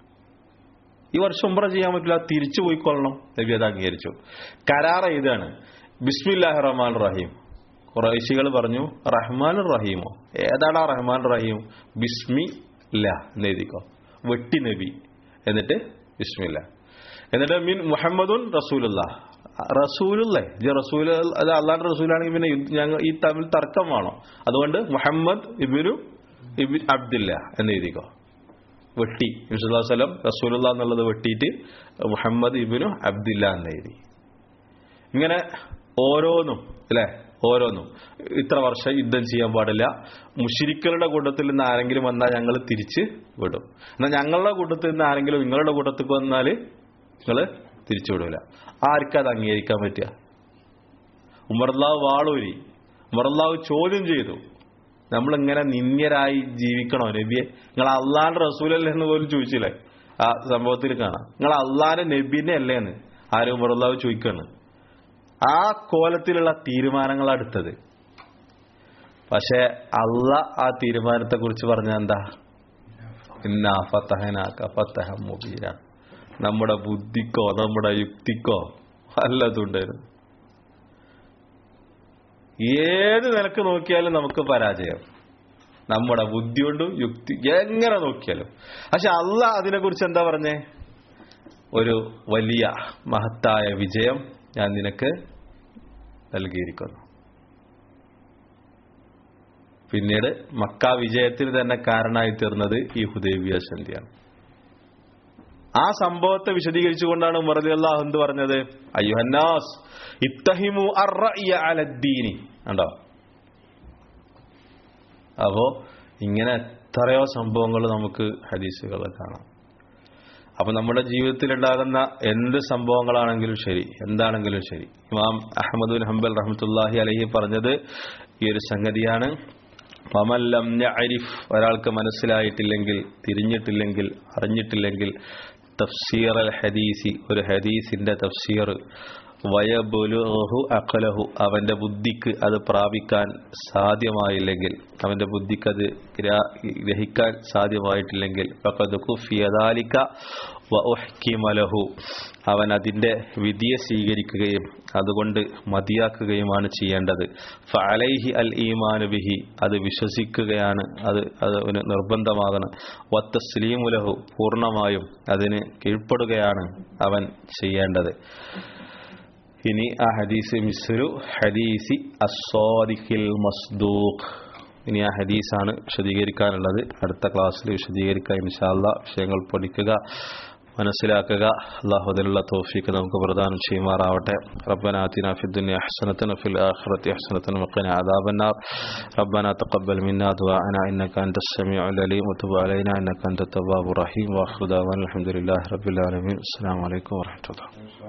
A: ഈ വർഷം ഉംറ ചെയ്യാൻ പറ്റില്ല തിരിച്ചു പോയിക്കൊള്ളണം നബി അത് അംഗീകരിച്ചു കരാർ ഇതാണ് ബിസ്മില്ലാഹി റഹ്മാൻ റഹീം കുറേശികൾ പറഞ്ഞു റഹ്മാൻ റഹീമോ ഏതാണ് ആ റഹ്മാൻ റഹീം ബിസ്മി ഇല്ല എന്ന് എഴുതിക്കോ വെട്ടി നബി എന്നിട്ട് ബിസ്മില്ല എന്നിട്ട് മീൻ മുഹമ്മദുൻ റസൂലുള്ള റസൂലുള്ളേ ഇത് റസൂൽ അത് അള്ളാന്റെ റസൂലാണെങ്കിൽ പിന്നെ യുദ്ധ- ഞങ്ങൾ ഈ തമ്മിൽ തർക്കം വേണോ അതുകൊണ്ട് മുഹമ്മദ് ഇബിനു ഇബിൻ അബ്ദില്ല എന്ന് എഴുതിക്കോ വെട്ടി വസ്ലം റസൂലുള്ള എന്നുള്ളത് വെട്ടിയിട്ട് മുഹമ്മദ് ഇബിനു അബ്ദില്ല എന്ന് എഴുതി ഇങ്ങനെ ഓരോന്നും അല്ലെ ഓരോന്നും ഇത്ര വർഷം യുദ്ധം ചെയ്യാൻ പാടില്ല മുഷിരിക്കളുടെ കൂട്ടത്തിൽ നിന്ന് ആരെങ്കിലും വന്നാൽ ഞങ്ങൾ തിരിച്ച് വിടും എന്നാൽ ഞങ്ങളുടെ കൂട്ടത്തിൽ നിന്ന് ആരെങ്കിലും നിങ്ങളുടെ കൂട്ടത്തിൽ വന്നാൽ നിങ്ങൾ തിരിച്ചു വിടൂല ആർക്കും അത് അംഗീകരിക്കാൻ പറ്റുക ഉമർലാവ് വാളൂരി ഉമർലാവ് ചോദ്യം ചെയ്തു നമ്മളിങ്ങനെ നിന്ദ്യരായി ജീവിക്കണോ നബിയെ നിങ്ങൾ അള്ളാന്റെ റസൂലല്ലേ എന്ന് പോലും ചോദിച്ചില്ലേ ആ സംഭവത്തിൽ കാണാം നിങ്ങൾ അള്ളാന്റെ നബിനെ അല്ലേ എന്ന് ആരും ഉമർലാവ് ചോദിക്കാണ് ആ കോലത്തിലുള്ള തീരുമാനങ്ങൾ എടുത്തത് പക്ഷെ അള്ള ആ തീരുമാനത്തെ കുറിച്ച് പറഞ്ഞ എന്താ ഇന്ന ഫത്തഹനാക്ക ഫത്തഹ മുബീര നമ്മുടെ ബുദ്ധിക്കോ നമ്മുടെ യുക്തിക്കോ വല്ലതുണ്ടായിരുന്നു ഏത് നിലക്ക് നോക്കിയാലും നമുക്ക് പരാജയം നമ്മുടെ ബുദ്ധി കൊണ്ടും യുക്തി എങ്ങനെ നോക്കിയാലും പക്ഷെ അല്ല അതിനെക്കുറിച്ച് എന്താ പറഞ്ഞേ ഒരു വലിയ മഹത്തായ വിജയം ഞാൻ നിനക്ക് നൽകിയിരിക്കുന്നു പിന്നീട് മക്ക വിജയത്തിന് തന്നെ കാരണമായി തീർന്നത് ഈ ഹുദൈബിയ സന്ധിയാണ് ആ സംഭവത്തെ വിശദീകരിച്ചുകൊണ്ടാണ് ഉമർ അലി അള്ളാഹു എന്ത് പറഞ്ഞത് അയ്യുഹന്നാസ് ഇത്തഹിമു അർറഅയ അലദ്ദീനി കണ്ടോ അപ്പോ ഇങ്ങനെ എത്രയോ സംഭവങ്ങൾ നമുക്ക് ഹദീസുകളിൽ കാണാം അപ്പൊ നമ്മുടെ ജീവിതത്തിൽ ഉണ്ടാകുന്ന എന്ത് സംഭവങ്ങളാണെങ്കിലും ശരി എന്താണെങ്കിലും ശരി ഇമാം അഹമ്മദ് ബിൻ ഹംബൽ റഹ്മത്തുല്ലാഹി അലഹി പറഞ്ഞത് ഈ ഒരു സംഗതിയാണ് വമല്ലം അരിഫ് ഒരാൾക്ക് മനസ്സിലായിട്ടില്ലെങ്കിൽ തിരിഞ്ഞിട്ടില്ലെങ്കിൽ അറിഞ്ഞിട്ടില്ലെങ്കിൽ തഫ്സീർ അൽ ഹദീസി ഒരു ഹദീസിന്റെ തഫ്സീർ വയബുലുഹു അഖലഹു അവന്റെ ബുദ്ധിക്ക് അത് പ്രാപിക്കാൻ സാധ്യമായില്ലെങ്കിൽ അവന്റെ ബുദ്ധിക്ക് അത് ഗ്രാ- ഗ്രഹിക്കാൻ സാധ്യമായിട്ടില്ലെങ്കിൽ ഫഖദ് ഖുഫിയ ദാലിക വഉഹ്കിമ ലഹു അവൻ അതിന്റെ വിധിയെ സ്വീകരിക്കുകയും അതുകൊണ്ട് മതിയാക്കുകയുമാണ് ചെയ്യേണ്ടത് ഫഅലൈഹി അൽ ഈമാനു ബിഹി അത് വിശ്വസിക്കുകയാണ് അത് അത് അവന് നിർബന്ധമാകണം വത്തസ്ലീമു ലഹു പൂർണ്ണമായും അതിന് കീഴ്പ്പെടുകയാണ് അവൻ ചെയ്യേണ്ടത് ഇനി ആ ഹദീസ് മിസ്രു ഹദീസി അസ്വാദിഖിൽ മസ്ദൂഖ് ഇനി ആ ഹദീസാണ് വിശദീകരിക്കാനുള്ളത് അടുത്ത ക്ലാസ്സിൽ വിശദീകരിക്കുക ഇൻഷാല്ല വിഷയങ്ങൾ പഠിക്കുക മനസ്സിലാക്കുക അള്ളാഹു അതിലുള്ള തോഫിക്ക് നമുക്ക് പ്രദാനം ചെയ്യുമാറാവട്ടെ ربنا آتنا في الدنيا حسنة وفي الآخرة حسنة وقنا عذاب النار ربنا تقبل منا دعاءنا إنك أنت السميع العليم وتب علينا إنك أنت التواب الرحيم وآخر دعوانا الحمد لله رب العالمين السلام عليكم ورحمة الله